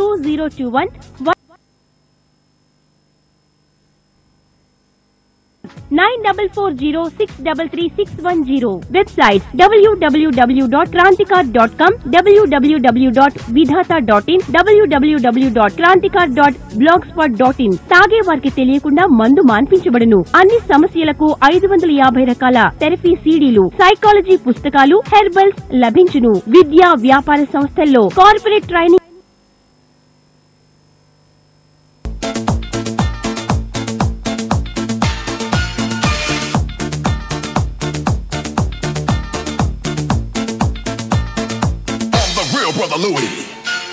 Two zero two one nine double four zero six double three six one zero website W W W dot Kranthikar dot com W W W dot Vidhata dot in W W W dot Kranthikar dot blog spot dot in తాగే వారికి తెలియకుండా మందు మాన్పించబడును అన్ని సమస్యలకు ఐదు వందల యాభై రకాల థెరపీ సీడీలు సైకాలజీ పుస్తకాలు హెర్బల్స్ లభించును విద్యా వ్యాపార సంస్థల్లో corporate training I'm the real brother Louie.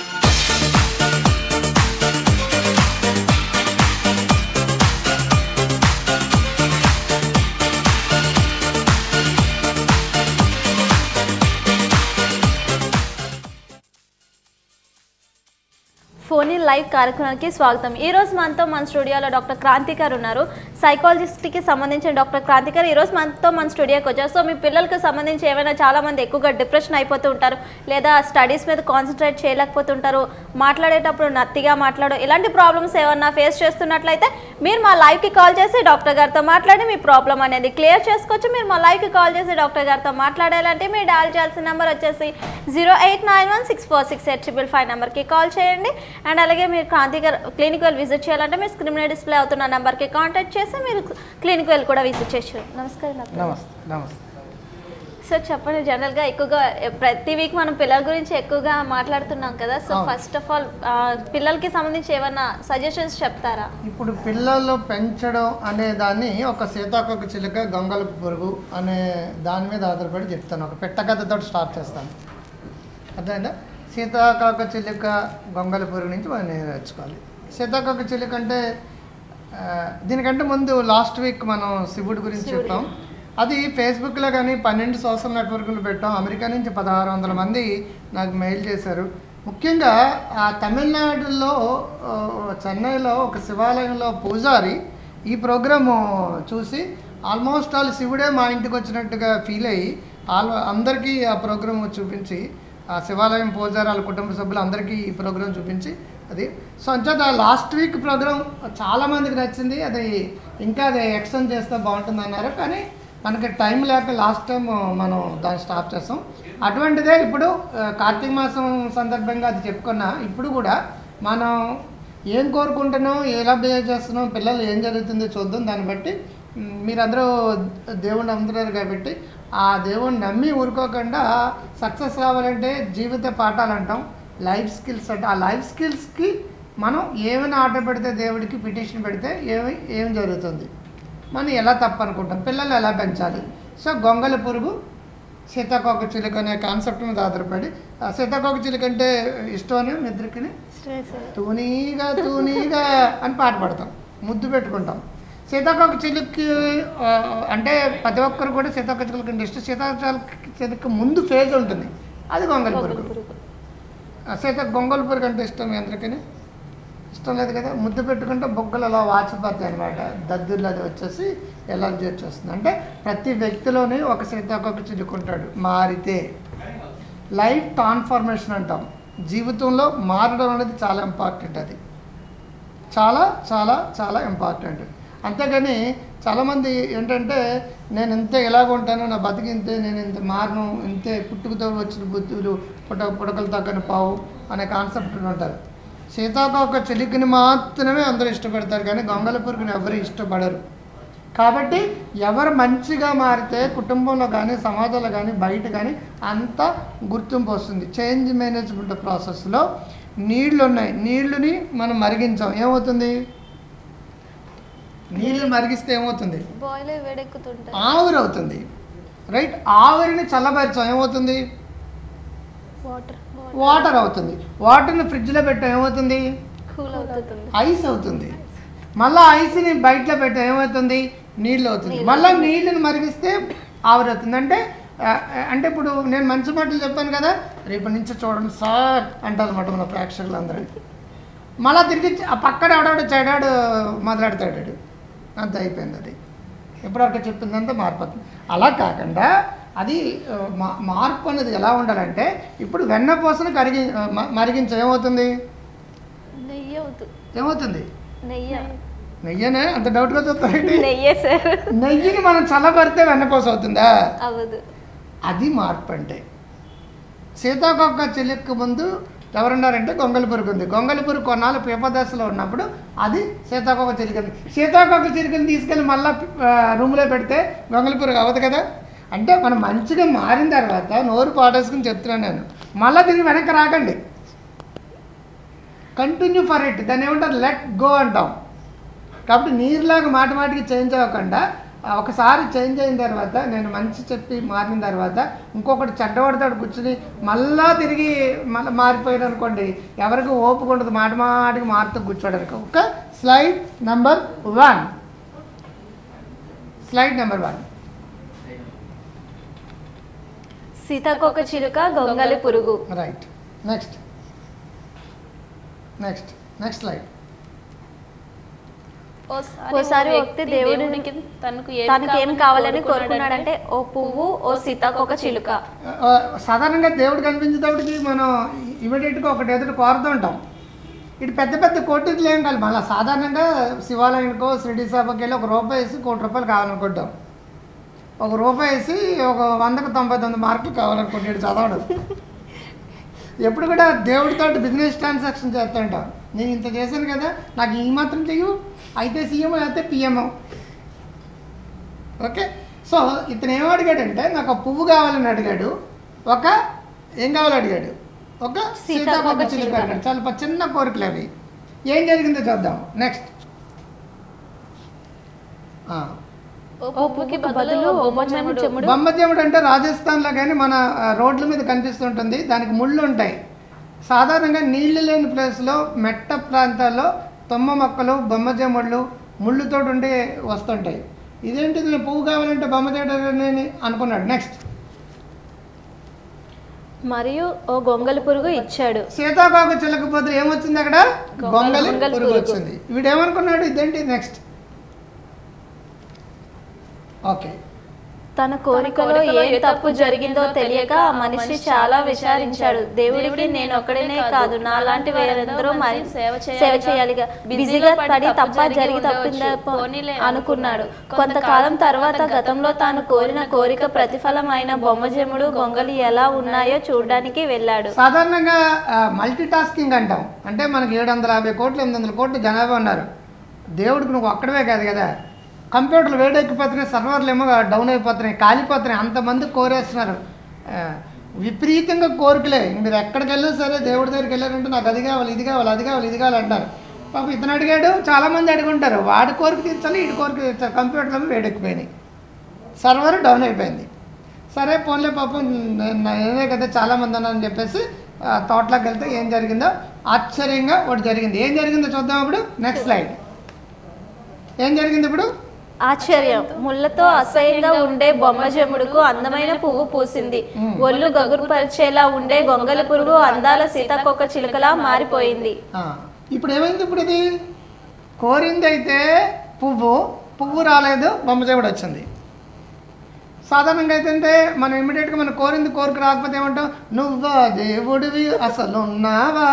Phone in live కార్యక్రమానికి స్వాగతం ఈ రోజు మనతో మన స్టూడియోలో డాక్టర్ క్రాంతి గారు ఉన్నారు సైకాలజిస్ట్కి సంబంధించిన డాక్టర్ క్రాంతి గారు ఈ రోజు మనతో మన స్టూడియోకి వచ్చారు సో మీ పిల్లలకు సంబంధించి ఏమైనా చాలా మంది ఎక్కువగా డిప్రెషన్ అయిపోతూ ఉంటారు లేదా స్టడీస్ మీద కాన్సన్ట్రేట్ చేయలేకపోతుంటారు మాట్లాడేటప్పుడు నత్తిగా మాట్లాడు ఇలాంటి ప్రాబ్లమ్స్ ఏమన్నా ఫేస్ చేస్తున్నట్లయితే మీరు మా లైవ్కి కాల్ చేసి డాక్టర్ గారితో మాట్లాడి మీ ప్రాబ్లం అనేది క్లియర్ చేసుకోవచ్చు మీరు మా లైవ్కి కాల్ చేసి డాక్టర్ గారితో మాట్లాడాలంటే మీరు డయల్ చేయాల్సిన నెంబర్ వచ్చేసి zero eight nine one six four six eight triple five నెంబర్కి కాల్ చేయండి అండ్ అలాగే మీరు క్రాంతి గారు క్లినిక్ వెళ్ళి విజిట్ చేయాలంటే మీరు స్క్రీన్ మీద డిస్ప్లే అవుతున్న నెంబర్కి కాంటాక్ట్ చేసి మీరు క్లినిక్ వెళ్ళి కూడా విజిట్ చేయొచ్చు నమస్కారం డాక్టర్ నమస్తే నమస్తే సార్ చెప్పండి జనరల్గా ఎక్కువగా ఎ- ప్రతి వీక్ మనం పిల్లల గురించి ఎక్కువగా మాట్లాడుతున్నాం కదా సో అవును. ఫస్ట్ ఆఫ్ ఆల్ పిల్లలకి సంబంధించి ఏమన్నా సజెషన్స్ చెప్తారా ఇప్పుడు పిల్లలు పెంచడం అనే దాన్ని ఒక సీతాకోక చిలుక గొంగల పురుగు అనే దాని మీద ఆధారపడి చెప్తాను ఒక పెట్టకథతో స్టార్ట్ చేస్తాను అర్థమైందా సీతాకోక చిలుక గొంగల పురుగు నుంచి మనం నేర్చుకోవాలి సీతాకోక చిలుక అంటే ఆ, దీనికంటే ముందు లాస్ట్ వీక్ మనం శివుడి గురించి చెప్పాం అది ఫేస్బుక్లో కానీ పన్నెండు సోషల్ నెట్వర్క్లు పెట్టాం అమెరికా నుంచి పదహారు వందల మంది నాకు మెయిల్ చేశారు ముఖ్యంగా ఆ తమిళనాడులో ఆ, చెన్నైలో ఒక శివాలయంలో పూజారి ఈ ప్రోగ్రాము చూసి ఆల్మోస్ట్ ఆల్ శివుడే మా ఇంటికి వచ్చినట్టుగా ఫీల్ అయ్యి ఆల్ అందరికీ ఆ ప్రోగ్రామ్ చూపించి ఆ శివాలయం పూజారి వాళ్ళ కుటుంబ సభ్యులు అందరికీ ఈ ప్రోగ్రామ్ చూపించి అది సో అంచేత లాస్ట్ వీక్ ప్రోగ్రామ్ చాలా మందికి నచ్చింది అది ఇంకా అది ఎక్స్టెండ్ చేస్తే బాగుంటుంది అన్నారు కానీ మనకి టైం లేక లాస్ట్ టైం మనం దాన్ని స్టాప్ చేస్తాం అటువంటిదే ఇప్పుడు ఆ, కార్తీక మాసం సందర్భంగా అది చెప్పుకున్నా ఇప్పుడు కూడా మనం ఏం కోరుకుంటున్నాం ఎలా బిహేవ్ చేస్తున్నాం పిల్లలు ఏం జరుగుతుందో చూద్దాం దాన్ని బట్టి మ్, మీరందరూ దేవుణ్ణి నమ్ముతున్నారు కాబట్టి ఆ దేవుణ్ణి నమ్మి ఊరుకోకుండా సక్సెస్ రావాలంటే జీవిత పాఠాలు అంటాం లైఫ్ స్కిల్స్ అంటే ఆ లైఫ్ స్కిల్స్కి మనం ఏమైనా ఆర్డర్ పెడితే దేవుడికి పిటిషన్ పెడితే ఏమి ఏం జరుగుతుంది మనం ఎలా తప్పు అనుకుంటాం పిల్లలు ఎలా పెంచాలి సో గొంగల పురుగు సీతాకోక చిలుక అనే కాన్సెప్ట్ మీద ఆధారపడి ఆ సీతాకోక చిలుక అంటే ఇష్టం మీ ఇద్దరికి తూనీగా తూనీగా అని పాట పాడతాం ముద్దు పెట్టుకుంటాం సీతాకోక చిలుక్కి ఆ, అంటే ప్రతి ఒక్కరు కూడా సీతాకోక చిలుక అంటే ఇష్టం సీతాకోక చిలుక ముందు ఫేజ్ ఉంటుంది అది గొంగల పురుగు ఆ సీత గొంగల పురుగు అంటే ఇష్టం మీ అందరికీ ఇష్టం లేదు కదా ముద్దు పెట్టుకుంటే బొగ్గలు అలా వాచిపోతాయి అనమాట దద్దుర్లు అది వచ్చేసి ఎలర్జీ వచ్చేస్తుంది అంటే ప్రతి వ్యక్తిలోనే ఒక సీతాకోక చిలుకుంటాడు మారితే లైఫ్ ట్రాన్స్ఫర్మేషన్ అంటాం జీవితంలో మారడం అనేది చాలా ఇంపార్టెంట్ అది చాలా చాలా చాలా ఇంపార్టెంట్ అంతేగాని చాలామంది ఏంటంటే నేను ఇంతే ఇలాగ ఉంటాను నా బతికి ఇంతే నేను ఇంత మారను ఇంతే పుట్టుకతో వచ్చిన బుద్ధులు పుట పుడకలు తగ్గని పావు అనే కాన్సెప్ట్ ఉంటారు సీతాకోక చిలుకని మాత్రమే అందరూ ఇష్టపడతారు కానీ గొంగల పురుగుని ఎవరు ఇష్టపడరు కాబట్టి ఎవరు మంచిగా మారితే కుటుంబంలో కానీ సమాజంలో కానీ బయట కానీ అంత గుర్తింపు వస్తుంది చేంజ్ మేనేజ్మెంట్ ప్రాసెస్లో నీళ్లు ఉన్నాయి నీళ్ళని మనం మరిగించాం ఏమవుతుంది నీళ్ళు మరిగిస్తే ఏమవుతుంది బాయిల్ వేడెక్కుతుంటాయి ఆవిరి అవుతుంది రైట్ ఆవిరిని చల్లబరిచాం ఏమవుతుంది వాటర్ వాటర్ అవుతుంది వాటర్ని ఫ్రిడ్జ్లో పెట్టాం ఏమవుతుంది కూల్ అవుతుంది ఐస్ అవుతుంది మళ్ళీ ఐస్ని బయటలో పెట్టాం ఏమవుతుంది నీళ్ళు అవుతుంది మళ్ళీ నీళ్ళని మరిగిస్తే ఆవిరి అవుతుంది అంటే ఆ, అంటే ఇప్పుడు నేను మంచి మాటలు చెప్పాను కదా రేపటి నుంచి చూడండి సార్ అంటారు అనమాట మన ప్రేక్షకులందరూ మళ్ళీ తిరిగి ఆ పక్కన ఎవడాడు చెడాడు మొదలెడతాడు అంత అయిపోయింది అది ఎప్పటివరకు చెప్పిందంతా మారిపోతుంది అలా కాకుండా అది ఆ, మా- మార్పు అనేది ఎలా ఉండాలంటే ఇప్పుడు వెన్నపూసను కరిగి ఆ, మ- మరిగించి ఏమవుతుంది వద్దు ఏమవుతుంది నెయ్యి నెయ్యనే అంత డౌట్గా చూస్తారండి నెయ్యే సార్ నెయ్యిని మనం చల్లబడితే వెన్నపూస అవుతుందా అవ్వదు అది మార్పు అంటే సీతాకొక్క చిలుక్కు ముందు ఎవరున్నారంటే గొంగళి పురుగు ఉంది గొంగళి పురుగు కొన్నాళ్ళు పీపదశలో ఉన్నప్పుడు అది సీతాకొక చిలుకని సీతాకొక చిలుకని తీసుకెళ్ళి మళ్ళీ రూమ్లో పెడితే గొంగళి పురుగు అవ్వదు కదా అంటే మనం మంచిగా మారిన తర్వాత నోరు పాటేసుకుని చెప్తున్నాను నేను మళ్ళీ తిరిగి వెనక్కి రాకండి కంటిన్యూ ఫర్ ఇట్ దాన్ని ఏమంటారు లెట్ గో అంటాం కాబట్టి నీరులాగా మాటి మాటికి చేంజ్ అవ్వకుండా ఆ, ఒకసారి చేంజ్ అయిన తర్వాత నేను మంచి చెప్పి మారిన తర్వాత ఇంకొకటి చెడ్డవాడితో కూర్చుని మళ్ళా తిరిగి మళ్ళీ మారిపోయాను అనుకోండి ఎవరికి ఓపిక ఉండదు మాట మాటికి మారుతూ కూర్చోడానికి ఒక slide number one slide number one సీతాకోక చిలుక గొంగలి పురుగు right next next next slide ఓసారి వ్యక్తి దేవుడికి తనకు తనకి ఏం కావాలని కోరుకున్నాడంటే ఓ పువ్వు ఓ సీతాకోక చిలుక ఆ, సాధారణంగా దేవుడు కనిపించేటప్పటికి మనం ఇమీడియట్గా ఒకటి ఎదుటి కోరుతూ ఉంటాం ఇటు పెద్ద పెద్ద కోటిలు ఏం కాదు మళ్ళీ సాధారణంగా శివాలయానికో షిరిడి సభకి వెళ్ళి ఒక రూపాయి వేసి కోటి రూపాయలు కావాలనుకుంటాం ఒక రూపాయి వేసి ఒక వందకు తొంభై తొమ్మిది మార్కులు కావాలనుకుంటాడు చదవడం ఎప్పుడు కూడా దేవుడితో బిజినెస్ ట్రాన్సాక్షన్ చేస్తూ ఉంటాం నేను ఇంత చేశాను కదా నాకు ఈ మాత్రం చెయ్యు అయితే సీఎం అయితే పిఎంఓ ఓకే సో ఇతను ఏం అడిగాడంటే నాకు ఒక పువ్వు కావాలని అడిగాడు ఒక ఏం కావాలని అడిగాడు ఒక సీతాకోక చిలుక అడిగాడు చాలా ప- చిన్న కోరికలు అవి ఏం జరిగిందో చూద్దాం నెక్స్ట్ ఓ పువ్వుకి బదులు బొమ్మచెముడు చెముడు బొమ్మదేవుడు అంటే రాజస్థాన్లో కానీ మన ఆ, రోడ్ల మీద కనిపిస్తుంటుంది దానికి ముళ్ళు ఉంటాయి సాధారణంగా నీళ్లు లేని ప్లేస్లో మెట్ట ప్రాంతాల్లో తొమ్మ మొక్కలు బొమ్మజేముళ్ళు ముళ్ళుతో ఉండి వస్తుంటాయి ఇదేంటి ఇది పువ్వు కావాలంటే బొమ్మదేవుడు అని అనుకున్నాడు నెక్స్ట్ మరియు ఓ గొంగలి పురుగు ఇచ్చాడు సీతాకోక చిలక బదులు ఏమొచ్చింది అక్కడ గొంగలి గొంగలి పురుగు పురుగు. వచ్చింది వీడు ఏమనుకున్నాడు ఇదేంటి నెక్స్ట్ ఓకే తన కోరికలో ఏం తప్పు జరిగిందో తెలియక ఆ మనిషి చాలా విచారించాడు దేవుడికి నేను ఒక్కడనే కాదు నాలాంటి వేరెందరో మరి సేవ సేవ చేయాలిగా బిజీగా పడి తప్ప జరిగి తప్పిందా పోనీలే అనుకున్నాడు కొంతకాలం తర్వాత గతంలో తాను కోరిన కోరిక ప్రతిఫలం అయిన బొమ్మజెముడు గొంగలి ఎలా ఉన్నాయో చూడడానికి వెళ్ళాడు సాధారణంగా మల్టీ టాస్కింగ్ అంటాం అంటే మనకి ఏడు వందల యాభై కోట్లు ఎనిమిది వందల కోట్లు జనాభా ఉన్నారు దేవుడికి నువ్వు ఒక్కడవే కాదు కదా కంప్యూటర్లు వేడెక్కిపోతున్నాయి సర్వర్లు ఏమో డౌన్ అయిపోతున్నాయి కాలిపోతున్నాయి అంతమంది కోరేస్తున్నారు ఆ, విపరీతంగా కోరికలే మీరు ఎక్కడికి వెళ్ళినా సరే దేవుడి దగ్గరికి వెళ్ళారంటే నాకు అది కావాలి ఇది కావాలి అది కావాలి ఇది కావాలి అంటారు పాపం ఇతను అడిగాడు చాలామంది అడుగుంటారు వాడి కోరిక తీర్చాలి ఇటు కోరిక తీర్చాలి కంప్యూటర్లు వేడెక్కిపోయినాయి సర్వర్ డౌన్ అయిపోయింది సరే పోన్లే పాపం నేను- నేనే కదా చాలామంది ఉన్నారని చెప్పేసి ఆ, తోటలోకి వెళ్తే ఏం జరిగిందో ఆశ్చర్యంగా ఒకటి జరిగింది ఏం జరిగిందో చూద్దాం ఇప్పుడు నెక్స్ట్ స్లైడ్ ఏం జరిగింది ఇప్పుడు ఆశ్చర్యం ముళ్ళతో అసహ్యంగా ఉండే బొమ్మజెముడుకు అందమైన పువ్వు పూసింది ఒళ్ళు గగురుపరిచేలా ఉండే గొంగలి పురుగు అందాల సీతాకొక చిలుకలా మారిపోయింది ఆ, ఇప్పుడు ఏమైంది ఇప్పుడు ఇది కోరింది అయితే పువ్వు పువ్వు రాలేదు బొమ్మచేవుడు వచ్చింది సాధారణంగా అయితే మనం ఇమ్మీడియట్గా మనం కోరింది కోరిక రాకపోతే ఏమంటాం నువ్వా దేవుడివి అసలున్నావా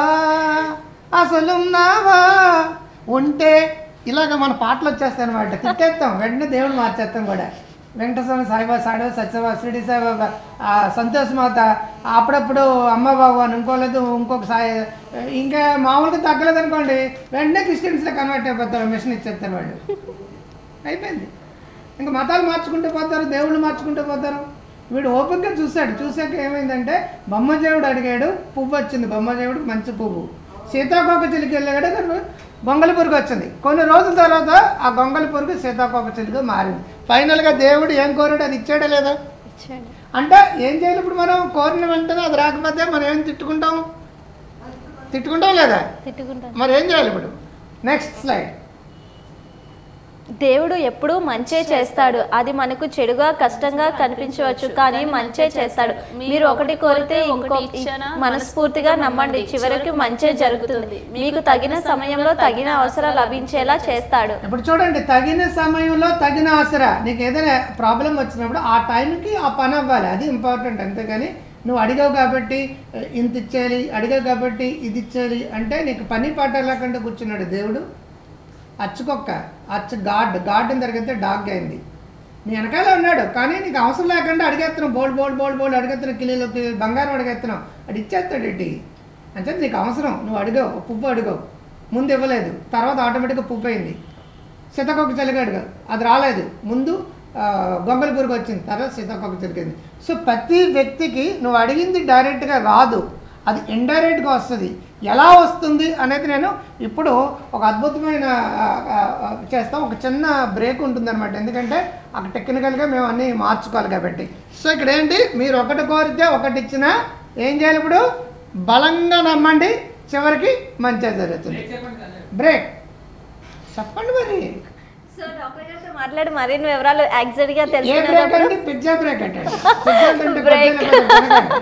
అసలున్నావా ఉంటే ఇలాగ మన పాటలు వచ్చేస్తాయి అనమాట తిట్టేస్తాం వెంటనే దేవుడు మార్చేస్తాం కూడా వెంకటస్వామి సాయిబాబా సాయిబాబా సత్యబాబా షిరిడి సాయిబాబా ఆ, సంతోష్ మాత అప్పుడప్పుడు అమ్మ భగవాన్ ఇంకోలేదు ఇంకొక సాయి ఇంకా మామూలుగా తగ్గలేదు అనుకోండి వెంటనే క్రిస్టియన్స్లో కన్వర్ట్ అయిపోతారు మిషన్ ఇచ్చేస్తారు వాళ్ళు అయిపోయింది ఇంకా మతాలు మార్చుకుంటూ పోతారు దేవుళ్ళు మార్చుకుంటూ పోతారు వీడు ఓపికగా చూశాడు చూసాక ఏమైందంటే బొమ్మదేవుడు అడిగాడు పువ్వు వచ్చింది బొమ్మదేవుడికి మంచి పువ్వు సీతాకోక చిలుక వెళ్ళాడు కానీ గొంగలి పురుగు వచ్చింది కొన్ని రోజుల తర్వాత ఆ గొంగలి పురుగు సీతాకోక చిలుక మారింది ఫైనల్గా దేవుడు ఏం కోరాడు అది ఇచ్చాడా లేదా అంటే ఏం చేయాలి ఇప్పుడు మనం కోరిన వెంటనే అది రాకపోతే మనం ఏం తిట్టుకుంటాం తిట్టుకుంటాం లేదా తిట్టుకుంటాను మరి ఏం చేయాలి ఇప్పుడు నెక్స్ట్ స్లైడ్ దేవుడు ఎప్పుడూ మంచే చేస్తాడు అది మనకు చెడుగా కష్టంగా కనిపించవచ్చు కానీ మంచే చేస్తాడు మీరు ఒకటి కోరితే ఇంకో మనస్ఫూర్తిగా నమ్మండి చివరికి మంచే జరుగుతుంది మీకు తగిన సమయంలో తగిన అవసరం లభించేలా చేస్తాడు ఇప్పుడు చూడండి తగిన సమయంలో తగిన ఆసరా నీకు ఏదైనా ప్రాబ్లం వచ్చినప్పుడు ఆ టైంకి ఆ పని అవ్వాలి అది ఇంపార్టెంట్ అంతేగాని నువ్వు అడిగావు కాబట్టి "ఏ, ఇంత ఇచ్చేయాలి అడిగావు కాబట్టి ఇది ఇచ్చేయాలి అంటే నీకు పని పాట లేకుండా కూర్చున్నాడు దేవుడు అచ్చుకొక్క అచ్చ గాడ్ గాడ్ జరిగితే డాగ్ అయింది నీ వెనకాల ఉన్నాడు కానీ నీకు అవసరం లేకుండా అడిగేస్తున్నావు బోల్డ్ బోల్డ్ బోల్డ్ బోల్డ్ అడిగేస్తున్నావు కిలీలు కిలీలు బంగారం అడిగేస్తున్నావు అది ఇచ్చేస్తాడు ఏంటి అంటే నీకు అవసరం నువ్వు అడిగావు ఒక పువ్వు అడిగావు ముందు ఇవ్వలేదు తర్వాత ఆటోమేటిక్గా పువ్వు అయింది సీతాకొక చిలుక అడిగావు అది రాలేదు ముందు ఆ, గొంగళి పురుగు వచ్చింది తర్వాత సీతాకొక చిలికింది సో ప్రతి వ్యక్తికి నువ్వు అడిగింది డైరెక్ట్గా రాదు అది ఇండైరెక్ట్గా వస్తుంది ఎలా వస్తుంది అనేది నేను ఇప్పుడు ఒక అద్భుతమైన ఆ, ఆ, ఆ, చేస్తాం ఒక చిన్న బ్రేక్ ఉంటుందన్నమాట ఎందుకంటే అక్కడ టెక్నికల్గా మేము అన్నీ మార్చుకోవాలి కాబట్టి సో ఇక్కడ ఏంటి మీరు ఒకటి కోరితే ఒకటి ఇచ్చినా ఏం చేయాలి ఇప్పుడు బలంగా నమ్మండి చివరికి మంచిగా జరుగుతుంది బ్రేక్ చెప్పండి మరి సో డాక్టర్ గారితో మాట్లాడి మరిన్ని వివరాలు ఎగ్జాక్ట్ గా ఏ బ్రేక్ తెలుసుకునేటప్పుడు అండి పిజ్జా బ్రేక్ అంటే పిజ్జా తింటే Break. కొద్దిగా తినకండి.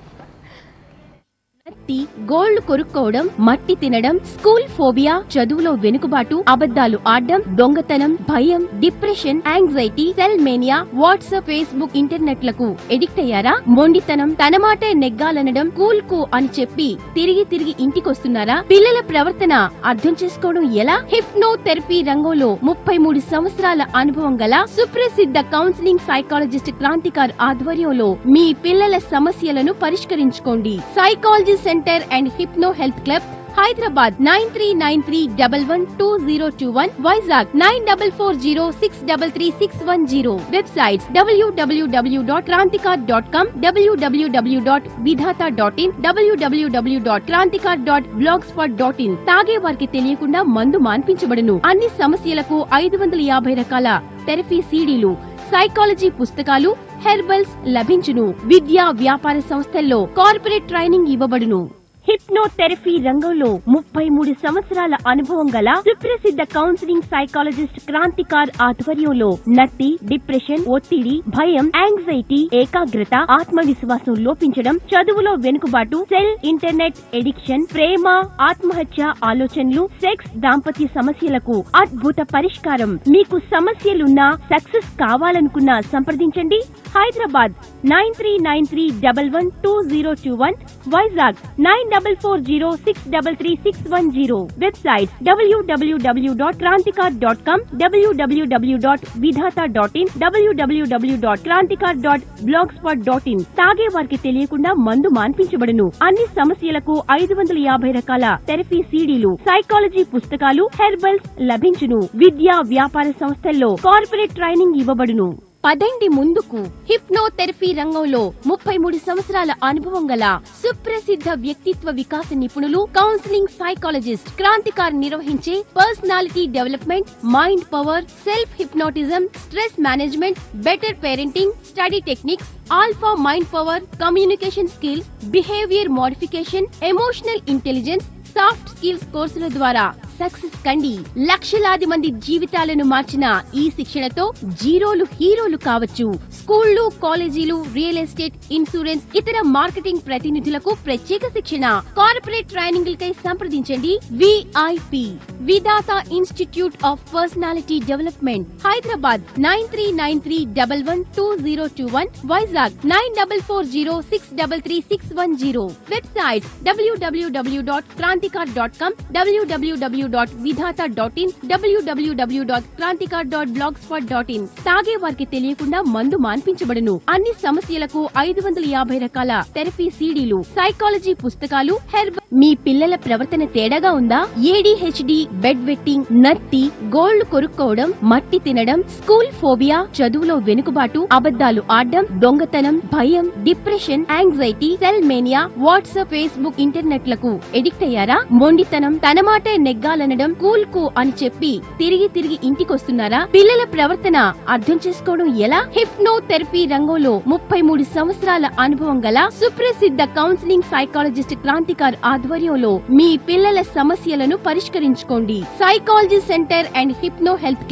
నత్తి గోల్డ్ కొరుక్కోవడం మట్టి తినడం స్కూల్ ఫోబియా చదువులో వెనుకబాటు అబద్ధాలు ఆడడం దొంగతనం భయం depression anxiety cell mania WhatsApp Facebook ఇంటర్నెట్లకు ఎడిక్ట్ అయ్యారా మొండితనం తన మాటే నెగ్గాలనడం కూల్ కు అని చెప్పి తిరిగి తిరిగి ఇంటికొస్తున్నారా పిల్లల ప్రవర్తన అర్థం చేసుకోవడం ఎలా హిప్నో థెరపీ రంగంలో ముప్పై మూడు సంవత్సరాల అనుభవం గల సుప్రసిద్ధ కౌన్సిలింగ్ సైకాలజిస్ట్ క్రాంతికార్ ఆధ్వర్యంలో మీ పిల్లల సమస్యలను పరిష్కరించుకోండి psychology centre and hypno health club Hyderabad nine three nine three double one two zero two one Vizag nine double four zero six double three six one zero websites W W W dot Kranthikar dot com W W W dot Vidhata dot in W W W dot Kranthikar dot blog spot dot in తాగే వారికి తెలియకుండా మందు మాన్పించబడును అన్ని సమస్యలకు ఐదు వందల యాభై రకాల థెరపీ సీడీలు సైకాలజీ పుస్తకాలు హెర్బల్స్ లభించును విద్యా వ్యాపార సంస్థల్లో కార్పొరేట్ ట్రైనింగ్ ఇవ్వబడును హిప్నోథెరపీ రంగంలో ముప్పై మూడు సంవత్సరాల అనుభవం గల సుప్రసిద్ధ కౌన్సిలింగ్ సైకాలజిస్ట్ క్రాంతికార్ ఆధ్వర్యంలో నత్తి డిప్రెషన్ ఒత్తిడి భయం యాంగ్జైటీ ఏకాగ్రత ఆత్మవిశ్వాసం లోపించడం చదువులో వెనుకబాటు సెల్ ఇంటర్నెట్ ఎడిక్షన్ ప్రేమ ఆత్మహత్య ఆలోచనలు సెక్స్ దాంపత్య సమస్యలకు అద్భుత పరిష్కారం మీకు సమస్యలున్నా సక్సెస్ కావాలనుకున్నా సంప్రదించండి Hyderabad nine three nine three double one two zero two one Vizag nine double four zero six double three six one zero website W W W dot Kranthikar dot com W W W dot Vidhata dot in W W W dot Kranthikar dot blog spot dot in తాగే వారికి తెలియకుండా మందు మాన్పించబడును అన్ని సమస్యలకు ఐదు వందల యాభై రకాల థెరపీ సీడీలు సైకాలజీ పుస్తకాలు హెర్బల్స్ లభించును విద్యా వ్యాపార సంస్థల్లో కార్పొరేట్ ట్రైనింగ్ ఇవ్వబడును పదండి ముందుకు హిప్నోథెరపీ రంగంలో ముప్పై మూడు సంవత్సరాల అనుభవం గల సుప్రసిద్ధ వ్యక్తిత్వ వికాస నిపుణులు కౌన్సిలింగ్ సైకాలజిస్ట్ క్రాంతికార్ నిర్వహించే personality development mind power self hypnotism stress management better parenting study techniques alpha mind power communication skills behaviour modification emotional intelligence soft skills కోర్సుల ద్వారా సక్సెస్ కండి లక్షలాది మంది జీవితాలను మార్చిన ఈ శిక్షణతో జీరోలు హీరోలు కావచ్చు స్కూళ్లు కాలేజీలు రియల్ ఎస్టేట్ ఇన్సూరెన్స్ ఇతర మార్కెటింగ్ ప్రతినిధులకు ప్రత్యేక శిక్షణ కార్పొరేట్ ట్రైనింగ్లకై సంప్రదించండి VIP Vidhata institute of personality development Hyderabad nine three nine three double one two zero two one Vizag nine double four zero six double three six one zero website W W W dot Kranthikar dot com W W W dot Vidhata dot in W W W dot Kranthikar dot blog spot dot in తాగే వారికి తెలియకుండా మందు మాన్పించబడును అన్ని సమస్యలకు ఐదు వందల యాభై రకాల థెరపీ సీడీలు సైకాలజీ పుస్తకాలు హెర్బ్ మీ పిల్లల ప్రవర్తన తేడాగా ఉందా ఏడీహెచ్డి బెడ్ వెట్టింగ్ నత్తి గోల్డ్ కొరుక్కోవడం మట్టి తినడం స్కూల్ ఫోబియా చదువులో వెనుకబాటు అబద్ధాలు ఆడడం దొంగతనం భయం depression anxiety cell mania WhatsApp Facebook ఇంటర్నెట్లకు ఎడిక్ట్ అయ్యారా మొండితనం తన మాటే నెగ్గాలనడం కూల్ కు అని చెప్పి తిరిగి తిరిగి ఇంటికొస్తున్నారా పిల్లల ప్రవర్తన అర్థం చేసుకోవడం ఎలా హిప్నో థెరపీ రంగంలో ముప్పై మూడు సంవత్సరాల అనుభవం గల సుప్రసిద్ధ కౌన్సిలింగ్ సైకాలజిస్ట్ క్రాంతికార్ ఆధ్వర్యంలో మీ పిల్లల సమస్యలను పరిష్కరించుకోండి psychology centre and hypno health club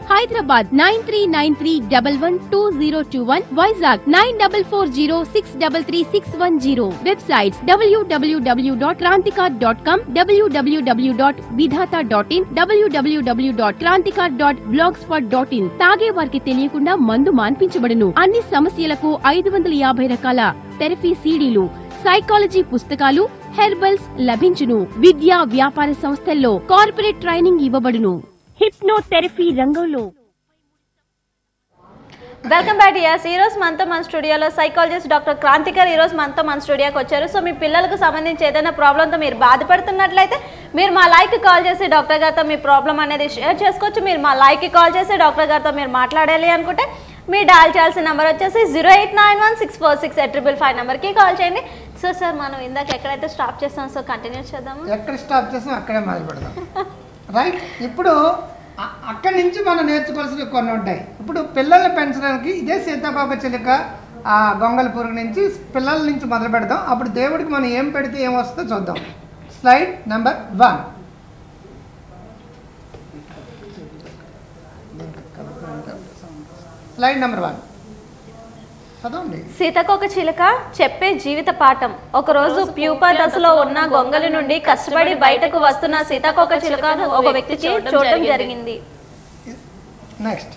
Hyderabad nine three nine three double one two zero two one Vizag nine double four zero six double three six one zero websites W W W dot Kranthikar dot com W W W dot Vidhata dot in W W W dot Kranthikar dot blog spot dot in తాగే వారికి తెలియకుండా మందు మాన్పించబడును అన్ని సమస్యలకు ఐదు వందల యాభై రకాల థెరపీ సీడీలు సైకాలజీ పుస్తకాలు హెర్బల్స్ లభించును విద్యా వ్యాపార సంస్థల్లో కార్పొరేట్ ట్రైనింగ్ ఇవ్వబడును హిప్నోథెరపీ రంగంలో వెల్కమ్ బ్యాక్ ఇయర్స్ ఈ రోజు మనతో మన స్టూడియోలో సైకాలజిస్ట్ డాక్టర్ క్రాంతికర్ ఈ రోజు మనతో మన స్టూడియోకి వచ్చారు సో మీ పిల్లలకు సంబంధించి ఏదైనా ప్రాబ్లంతో మీరు బాధపడుతున్నట్లయితే మీరు మా లైక్కి కాల్ చేసి డాక్టర్ గారితో మీ ప్రాబ్లం అనేది షేర్ చేసుకోవచ్చు మీరు మా లైక్కి కాల్ చేసి డాక్టర్ గారితో మీరు మాట్లాడాలి అనుకుంటే మీరు డయల్ చేయాల్సిన నెంబర్ వచ్చేసి zero eight nine one six four six eight triple five నెంబర్కి కాల్ చేయండి సో సార్ మనం ఇందాక ఎక్కడైతే స్టాప్ చేస్తాం సో కంటిన్యూ చేద్దాము ఎక్కడ స్టాప్ చేసాం అక్కడే మొదలు పెడదాం రైట్ ఇప్పుడు అ- అక్కడి నుంచి మనం నేర్చుకోవాల్సినవి కొన్ని ఉంటాయి ఇప్పుడు పిల్లల్ని పెంచడానికి ఇదే సీతాకోక చిలుక ఆ గొంగల పురుగు నుంచి పిల్లల నుంచి మొదలు పెడదాం అప్పుడు దేవుడికి మనం ఏం పెడితే ఏం వస్తుందో చూద్దాం slide number one slide number one చదవండి సీతకొక చిలుక చెప్పే జీవిత పాఠం ఒకరోజు ప్యూపా దశలో ఉన్న గొంగలి నుండి కష్టపడి బయటకు వస్తున్న సీతాకోక చిలుకను ఒక వ్యక్తికి చూడటం జరిగింది నెక్స్ట్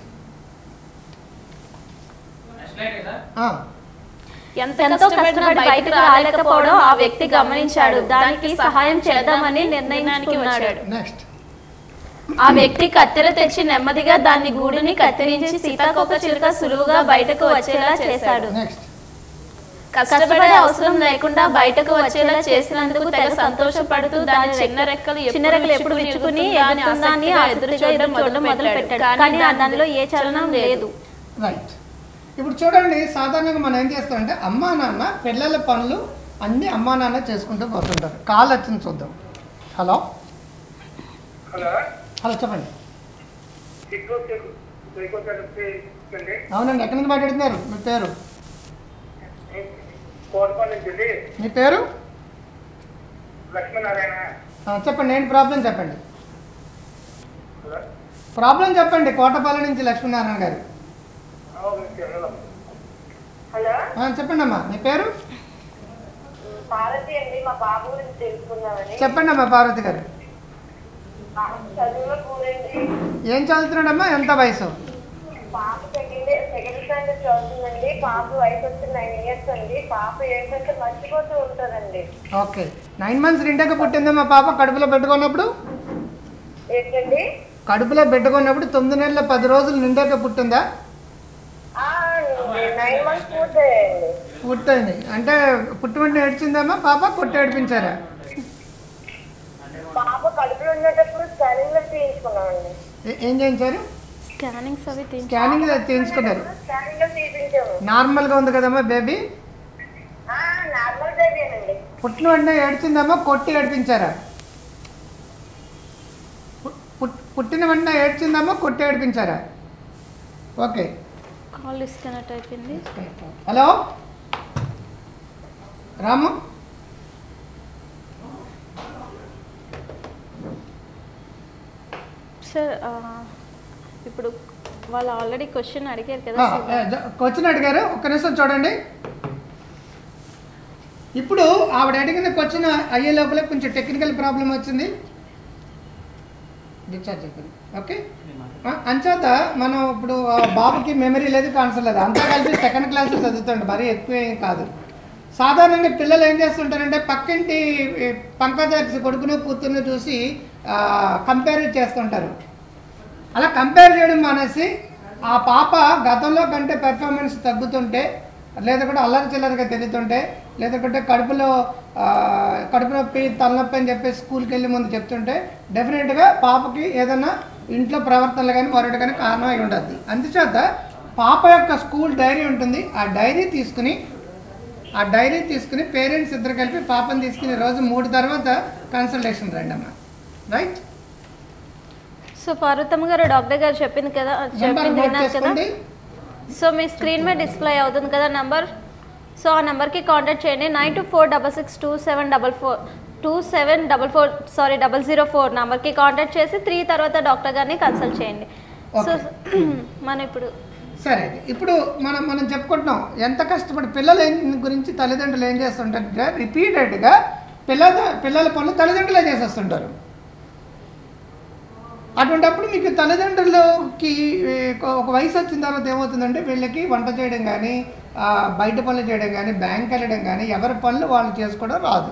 ఎంతో కష్టపడి బయటకు రాలేకపోవడం ఆ వ్యక్తి గమనించాడు దానికి సహాయం చేద్దామని నిర్ణయించుకున్నాడు నెక్స్ట్ ఆ వ్యక్తి కత్తెర తెచ్చి నెమ్మదిగా దాన్ని గూడుని కత్తిరించి సీతాకోక చిలుక సులువుగా బయటకు వచ్చేలా చేశాడు నెక్స్ట్ కష్టపడే అవసరం లేకుండా బయటకు వచ్చేలా చేసినందుకు తెగ సంతోషపడుతూ దాని చిన్న రెక్కలు చిన్న రెక్కలు ఎప్పుడు విచ్చుకుని ఎగురుతుందా అని ఆసక్తిగా ఎదురు చూడడం మొదలు పెట్టాడు కానీ ఆ దానిలో ఏ చలనం లేదు రైట్ ఇప్పుడు చూడండి సాధారణంగా మనం ఏం చేస్తామంటే అమ్మా నాన్న పిల్లల పనులు అన్ని అమ్మా నాన్న చేసుకుంటూ పోతుంటారు కాల్ వచ్చింది చూద్దాం హలో హలో హలో చెప్పండి చిక్కు సైకోథెరపీ అండి అవునండి ఎక్కడి నుంచి మాట్లాడుతున్నారు మీ పేరు కోటపల్లి నుంచి అండి మీ పేరు లక్ష్మీనారాయణ ఆ, చెప్పండి ఏంటి ప్రాబ్లం చెప్పండి హలో ప్రాబ్లం చెప్పండి కోటపల్లి నుంచి లక్ష్మీనారాయణ గారు హలో ఆ, చెప్పండి అమ్మా మీ పేరు పార్వతి అండి మా బాబు గురించి తెలుసుకుందామని చెప్పండి అమ్మా పార్వతి గారు పాప చదువులో కూరండి ఏం చదువుతున్నాడమ్మా ఎంత వయసు పాప సెకండ్ సెకండ్ స్టాండర్డ్ చదువుతుందండి పాప వయసు వచ్చి నైన్ ఇయర్స్ అండి పాప ఏంటంటే మర్చిపోతూ ఉంటుందండి ఓకే నైన్ మంత్స్ నిండాక పుట్టిందా మా పాప కడుపులో పెట్టుకున్నప్పుడు ఏంటండి కడుపులో పెట్టుకున్నప్పుడు తొమ్మిది నెలల పది రోజులు నిండాక పుట్టిందా నైన్ మంత్స్ పూర్తయ్యండి పుట్టింది అంటే పుట్టి వెంటనే ఏడ్చిందమ్మా పాప కొట్టి ఏడిపించారా పాప కడుపులో ఉండేటప్పుడు స్కానింగ్ లో తీయించుకున్నామండి ఏ- ఏం చేయించారు స్కానింగ్స్ అవి తీయించు. స్కానింగ్ చేయించుకున్నారు స్కానింగ్ లో తీపించాము నార్మల్గా ఉంది కదమ్మా బేబీ నార్మల్ బేబీనండి పుట్టిన వెంటనే ఏడ్చిందమ్మా కొట్టి ఏడిపించారా పు- పుట్- పుట్టిన వెంటనే ఏడ్చిందమ్మా కొట్టి ఏడిపించారా ఓకే కాల్ డిస్కనెక్ట్ అయిపోయింది హలో రాము సార్ ఆ, ఇప్పుడు వాళ్ళు ఆల్రెడీ క్వశ్చన్ అడిగారు కదా ఆ, సార్. ఏ, జ- క్వశ్చన్ అడిగారు ఒక్క నిమిషం చూడండి ఇప్పుడు ఆవిడ అడిగిన క్వశ్చన్ అయ్యే లోపల కొంచెం టెక్నికల్ ప్రాబ్లం వచ్చింది డిశ్చార్జ్ అయిపోయింది ఓకే ఆ, అంచేత మనం ఇప్పుడు ఆ బాబుకి మెమరీ లేదు కాన్సర్ లేదు అంతా కలిపి సెకండ్ క్లాస్ చదువుతాడు మరీ ఎక్కువ ఏం కాదు సాధారణంగా పిల్లలు ఏం చేస్తుంటారంటే పక్కింటి ఈ, పంకజ కొడుకును కూతురును చూసి కంపేర్ చేస్తుంటారు అలా కంపేర్ చేయడం మానేసి ఆ పాప గతంలో కంటే పెర్ఫార్మెన్స్ తగ్గుతుంటే లేదా కూడా అల్లరి చిల్లరగా తిరుగుతుంటే లేదంటే కడుపులో ఆ, కడుపు నొప్పి తలనొప్పి అని చెప్పి స్కూల్కి వెళ్ళి ముందు చెప్తుంటే డెఫినెట్గా పాపకి ఏదైనా ఇంట్లో ప్రవర్తనలు కానీ మరొకటి కానీ కారణం అయి ఉండద్ది అందుచేత పాప యొక్క స్కూల్ డైరీ ఉంటుంది ఆ డైరీ తీసుకుని ఆ డైరీ తీసుకుని పేరెంట్స్ ఇద్దరు కలిపి పాపని తీసుకుని రోజు మూడు తర్వాత కన్సల్టేషన్ రండి అమ్మా రైట్ సో పార్వతమ్మ గారు డాక్టర్ గారు చెప్పింది కదా నెంబర్ చెప్పింది నోట్ విన్నారు కదా చేసుకోండి సో మీ స్క్రీన్ మీద డిస్ప్లే అవుతుంది కదా నంబర్ సో ఆ నెంబర్కి కాంటాక్ట్ చేయండి nine two four double six two seven double four two seven double four sorry double zero four నెంబర్కి కాంటాక్ట్ చేసి త్రీ తర్వాత డాక్టర్ గారిని కన్సల్ట్ చేయండి సో ఓకే మనం ఇప్పుడు సరే ఇప్పుడు మనం మనం చెప్పుకుంటున్నాం ఎంత కష్టపడి పిల్లల ఏం- గురించి తల్లిదండ్రులు ఏం చేస్తుంటారంటే రిపీటెడ్గా పిల్లల పిల్లల పనులు తల్లిదండ్రులే చేసేస్తుంటారు అటువంటప్పుడు మీకు తల్లిదండ్రులకి ఏ, ఒక వయసు వచ్చిన తర్వాత ఏమవుతుందంటే వీళ్ళకి వంట చేయడం కానీ ఆ, బయట పనులు చేయడం కానీ బ్యాంక్ వెళ్ళడం కానీ ఎవరి పనులు వాళ్ళు చేసుకోవడం రాదు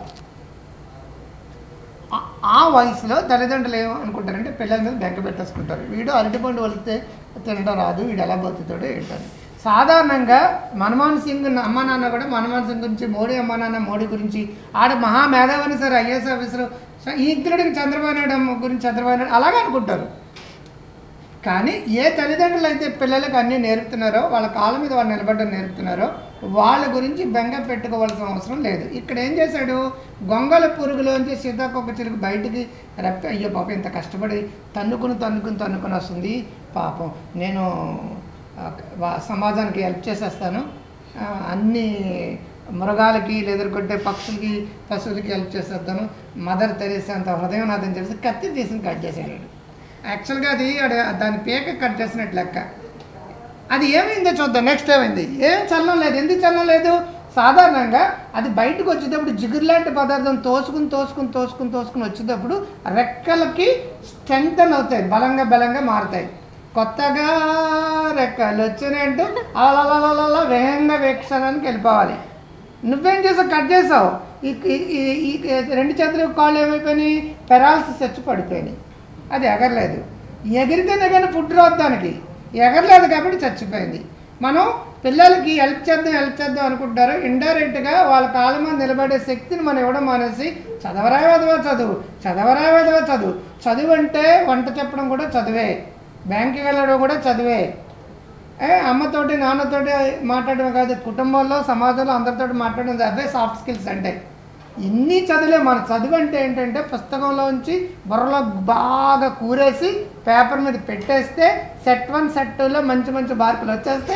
ఆ- ఆ వయసులో తల్లిదండ్రులు ఏమనుకుంటారంటే పిల్లల మీద బెంక పెట్టేసుకుంటారు వీడు అరటిపండు వలితే తినడం రాదు వీడు ఎలా బతుకుతాడో ఏంటని సాధారణంగా మన్మోహన్ సింగ్ అమ్మ నాన్న కూడా మన్మోహన్ సింగ్ గురించి మోడీ అమ్మ నాన్న మోడీ గురించి ఆడ మహా మేధావని sir IAS officer including Chandrababu Naidu అమ్మ గురించి చంద్రబాబు నాయుడు అలాగే అనుకుంటారు కానీ ఏ తల్లిదండ్రులు అయితే పిల్లలకు అన్నీ నేర్పుతున్నారో వాళ్ళ కాళ్ళ మీద వాళ్ళు నిలబడడం నేర్పుతున్నారో వాళ్ళ గురించి బెంగ పెట్టుకోవాల్సిన అవసరం లేదు ఇక్కడ ఏం చేశాడు గొంగల పురుగులోంచి సీతాకొక చిలుకు బయటికి రెప్ప అయ్యో పాపం ఇంత కష్టపడి తన్నుకుని తన్నుకుని తన్నుకుని వస్తుంది పాపం నేను ఆ, వా- సమాజానికి హెల్ప్ చేసేస్తాను ఆ, అన్ని మృగాలకి లేదనుకుంటే పక్షులకి పశువులకి హెల్ప్ చేసేస్తాను మదర్ తెరేసా అంత హృదయం నాదని చెప్పేసి కత్తి తీసి కట్ చేసాడు యాక్చువల్గా అది ఆడ- దాని పేక కట్ చేసినట్టు లెక్క అది ఏమైందో చూద్దాం నెక్స్ట్ ఏమైంది ఏం చల్లం లేదు ఎందుకు చల్లం లేదు సాధారణంగా అది బయటకు వచ్చేటప్పుడు జిగురు లాంటి పదార్థం తోసుకుని తోసుకుని తోసుకుని తోసుకుని వచ్చేటప్పుడు రెక్కలకి స్ట్రెంగ్తన్ అవుతాయి బలంగా బలంగా మారుతాయి కొత్తగా రెక్కలు వచ్చినాయంటూ అలా వేగంగా వీక్షణానికి వెళ్ళిపోవాలి నువ్వేం చేసావు కట్ చేసావు ఈ ఈ- ఈ- ఈ రెండు చేతులు కాళ్ళు ఏమైపోయినాయి పెరాలసిస్ వచ్చి పడిపోయినాయి అది ఎగరలేదు ఎగిరితేనే కానీ ఫుడ్ రాదు దానికి ఎగరలేదు కాబట్టి చచ్చిపోయింది మనం పిల్లలకి హెల్ప్ చేద్దాం హెల్ప్ చేద్దాం అనుకుంటారు ఇండైరెక్ట్గా వాళ్ళ కాళ్ళ మీద నిలబడే శక్తిని మనం ఇవ్వడం మానేసి చదవరా వెదవా చదువు చదవరా వెదవా చదువు చదువు అంటే వంట చెప్పడం కూడా చదువే బ్యాంక్కి వెళ్ళడం కూడా చదువే ఏ అమ్మతోటి నాన్నతోటి మాట్లాడడం కాదు కుటుంబంలో సమాజంలో అందరితోటి మాట్లాడడం అవే సాఫ్ట్ స్కిల్స్ అంటే ఇన్ని చదివే మన చదువు అంటే ఏంటంటే పుస్తకంలో ఉంచి బుర్రలో బాగా కూరేసి పేపర్ మీద పెట్టేస్తే సెట్ వన్ సెట్ టూలో మంచి మంచి మార్కులు వచ్చేస్తే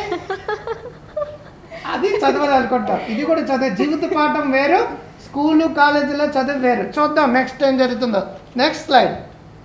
అది చదవాలి అనుకుంటాం ఇది కూడా చదువు జీవిత పాఠం వేరు స్కూలు కాలేజీలో చదువు వేరు చూద్దాం నెక్స్ట్ ఏం జరుగుతుందో నెక్స్ట్ స్లైడ్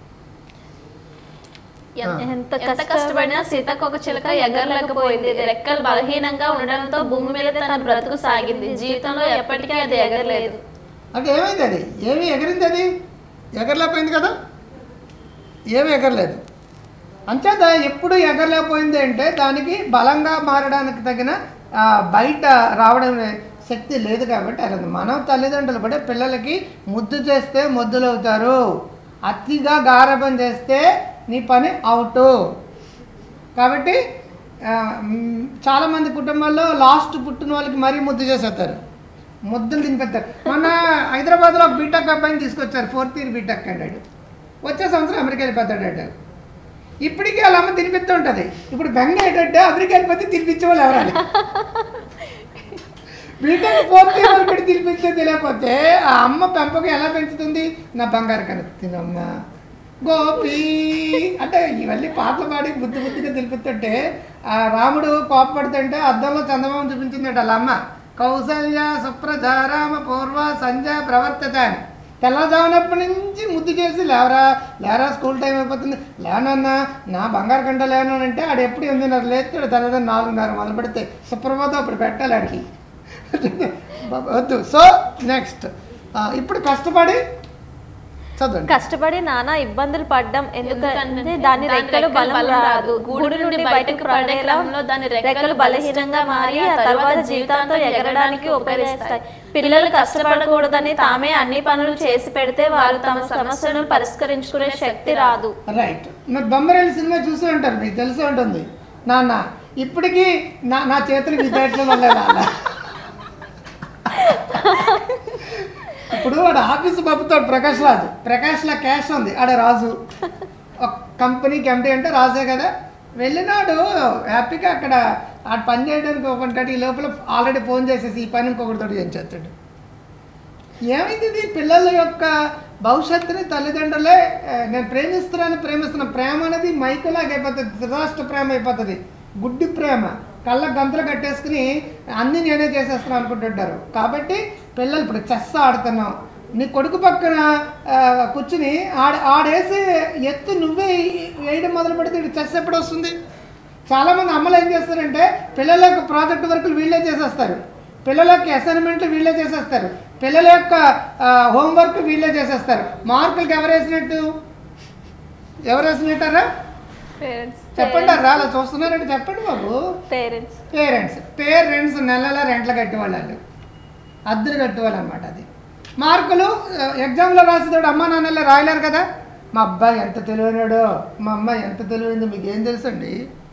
ఎంత ఎంత కష్టపడినా కష్టపడినా సీతకొక చిలక ఎగరలేకపోయింది రెక్కలు బలహీనంగా ఉండడంతో భూమి మీద తన బ్రతుకు సాగింది జీవితంలో ఎప్పటికీ అది ఎగరలేదు అంటే ఏమైంది అది ఏమి ఎగిరింది అది ఎగరలేకపోయింది కదా ఏమి ఎగరలేదు అంచేత ఎప్పుడు ఎగరలేకపోయింది అంటే దానికి బలంగా మారడానికి తగిన ఆ, బయట రావడం శక్తి లేదు కాబట్టి అది మనం తల్లిదండ్రులు కూడా పిల్లలకి ముద్దు చేస్తే ముద్దులు అవుతారు అతిగా గారభం చేస్తే నీ పని అవుట్ కాబట్టి ఆ, మ్, చాలామంది కుటుంబాల్లో లాస్ట్ పుట్టిన వాళ్ళకి మరీ ముద్దు చేసేస్తారు ముద్దులు తినిపెత్తారు మొన్న హైదరాబాద్లో ఒక బీటెక్ అబ్బాయిని తీసుకొచ్చారు ఫోర్త్ ఇయర్ బీటెక్ అన్నాడు వచ్చే సంవత్సరం అమెరికా వెళ్ళిపోతాడట ఇప్పటికీ వాళ్ళ అమ్మ తినిపిస్తూ ఉంటుంది ఇప్పుడు బెంగ ఏంటంటే అమెరికా వెళ్ళిపోతే తినిపించే వాళ్ళు ఎవరాలి బీటెక్ ఫోర్త్ ఇయర్ వరకు తినిపిస్తే తెలియకపోతే ఆ అమ్మ పెంపకం ఎలా పెంచుతుంది నా బంగారు కను తినమ్మా గోపి అంటే ఇవన్నీ పాటలు పాడి బుద్ధి బుద్ధిగా తెలిపిస్తుంటే ఆ రాముడు కోపపడుతుంటే అద్దంలో చందమామ చూపించిందట వాళ్ళ అమ్మ కౌసల్య సుప్రజారామ పూర్వ సంజయ ప్రవర్తత అని తెల్లజామునప్పటి నుంచి ముద్దు చేసి లేవరా లేరా స్కూల్ టైం అయిపోతుంది లేనన్నా నా బంగారు గంట లేను అంటే ఆడు ఎప్పుడు ఎనిమిదిన్నర లేస్తాడు తెల్లదని నాలుగున్నర మొదలు పెడితే సుప్రభాతం అప్పుడు పెట్టాలి ఆడికి వద్దు సో నెక్స్ట్ ఇప్పుడు కష్టపడి చదవండి కష్టపడి నానా ఇబ్బందులు పడ్డం ఎందుకంటే ఎందుకంటే దాని రెక్కలు బలం రాదు గూడు నుండి బయటకు పడే క్రమంలో దాని రెక్కలు బలహీనంగా మారి ఆ తర్వాత జీవితాంతం ఎగరడానికి ఉపయోగిస్తాయి పిల్లలు కష్టపడకూడదని తామే అన్ని పనులు చేసి పెడితే వారు తమ సమస్యలను పరిష్కరించుకునే శక్తి రాదు రైట్ మరి బొమ్మరేళ్ళ సినిమా చూసి ఉంటారు మీకు తెలిసి ఉంటుంది నాన్న ఇప్పటికీ నా నా చేతులు విద్యార్థులు వల్ల నాన్న ఇప్పుడు వాడు ఆఫీస్ పంపుతాడు ప్రకాష్ రాజు ప్రకాష్లో క్యాష్ ఉంది ఆడ రాజు ఒక కంపెనీకి ఎంటీ అంటే రాజే కదా వెళ్ళినాడు హ్యాపీగా అక్కడ ఆ పని చేయడానికి ఒకటి ఈ లోపల ఆల్రెడీ ఫోన్ చేసేసి ఈ పని ఇంకొకటితో చేయించేస్తాడు ఏమైంది ఇది పిల్లల యొక్క భవిష్యత్తుని తల్లిదండ్రులే ఆ, నేను ప్రేమిస్తున్నాను ప్రేమిస్తున్నా ప్రేమ అనేది మైకులాగా అయిపోతుంది ధృతరాష్ట్ర ప్రేమ అయిపోతుంది గుడ్డి ప్రేమ కళ్ళ గంతలు కట్టేసుకుని అన్నీ నేనే చేసేస్తున్నాను అనుకుంటుంటారు కాబట్టి పిల్లలు ఇప్పుడు చెస్ ఆడుతున్నాం నీ కొడుకు పక్కన ఆ, కూర్చుని ఆడ ఆడేసి ఎత్తు నువ్వే వేయడం మొదలు పెడితే ఇటు చెస్ ఎప్పుడు వస్తుంది చాలామంది అమ్మలు ఏం చేస్తారంటే పిల్లల యొక్క ప్రాజెక్ట్ వర్కులు వీళ్ళే చేసేస్తారు పిల్లల యొక్క అసైన్మెంట్లు వీళ్ళే చేసేస్తారు పిల్లల యొక్క హోంవర్క్ వీళ్ళే చేసేస్తారు మార్కులకి ఎవరు వేసినట్టు ఎవరు వేసినట్టారా పేరెంట్స్ చెప్పండి రా అలా చూస్తున్నారంటే చెప్పండి బాబు పేరెంట్స్ పేరెంట్స్ పేరెంట్స్ నెల నెల రెంట్ల కట్టేవాళ్ళు అద్దెలు కట్టేవాళ్ళు అనమాట అది మార్కులు ఆ, ఎగ్జామ్లో రాసేవాడు అమ్మ నాన్నలే రాయలేరు కదా మా అబ్బాయి ఎంత తెలివైనాడో మా అమ్మాయి ఎంత తెలివైందో మీకు ఏం తెలుసండి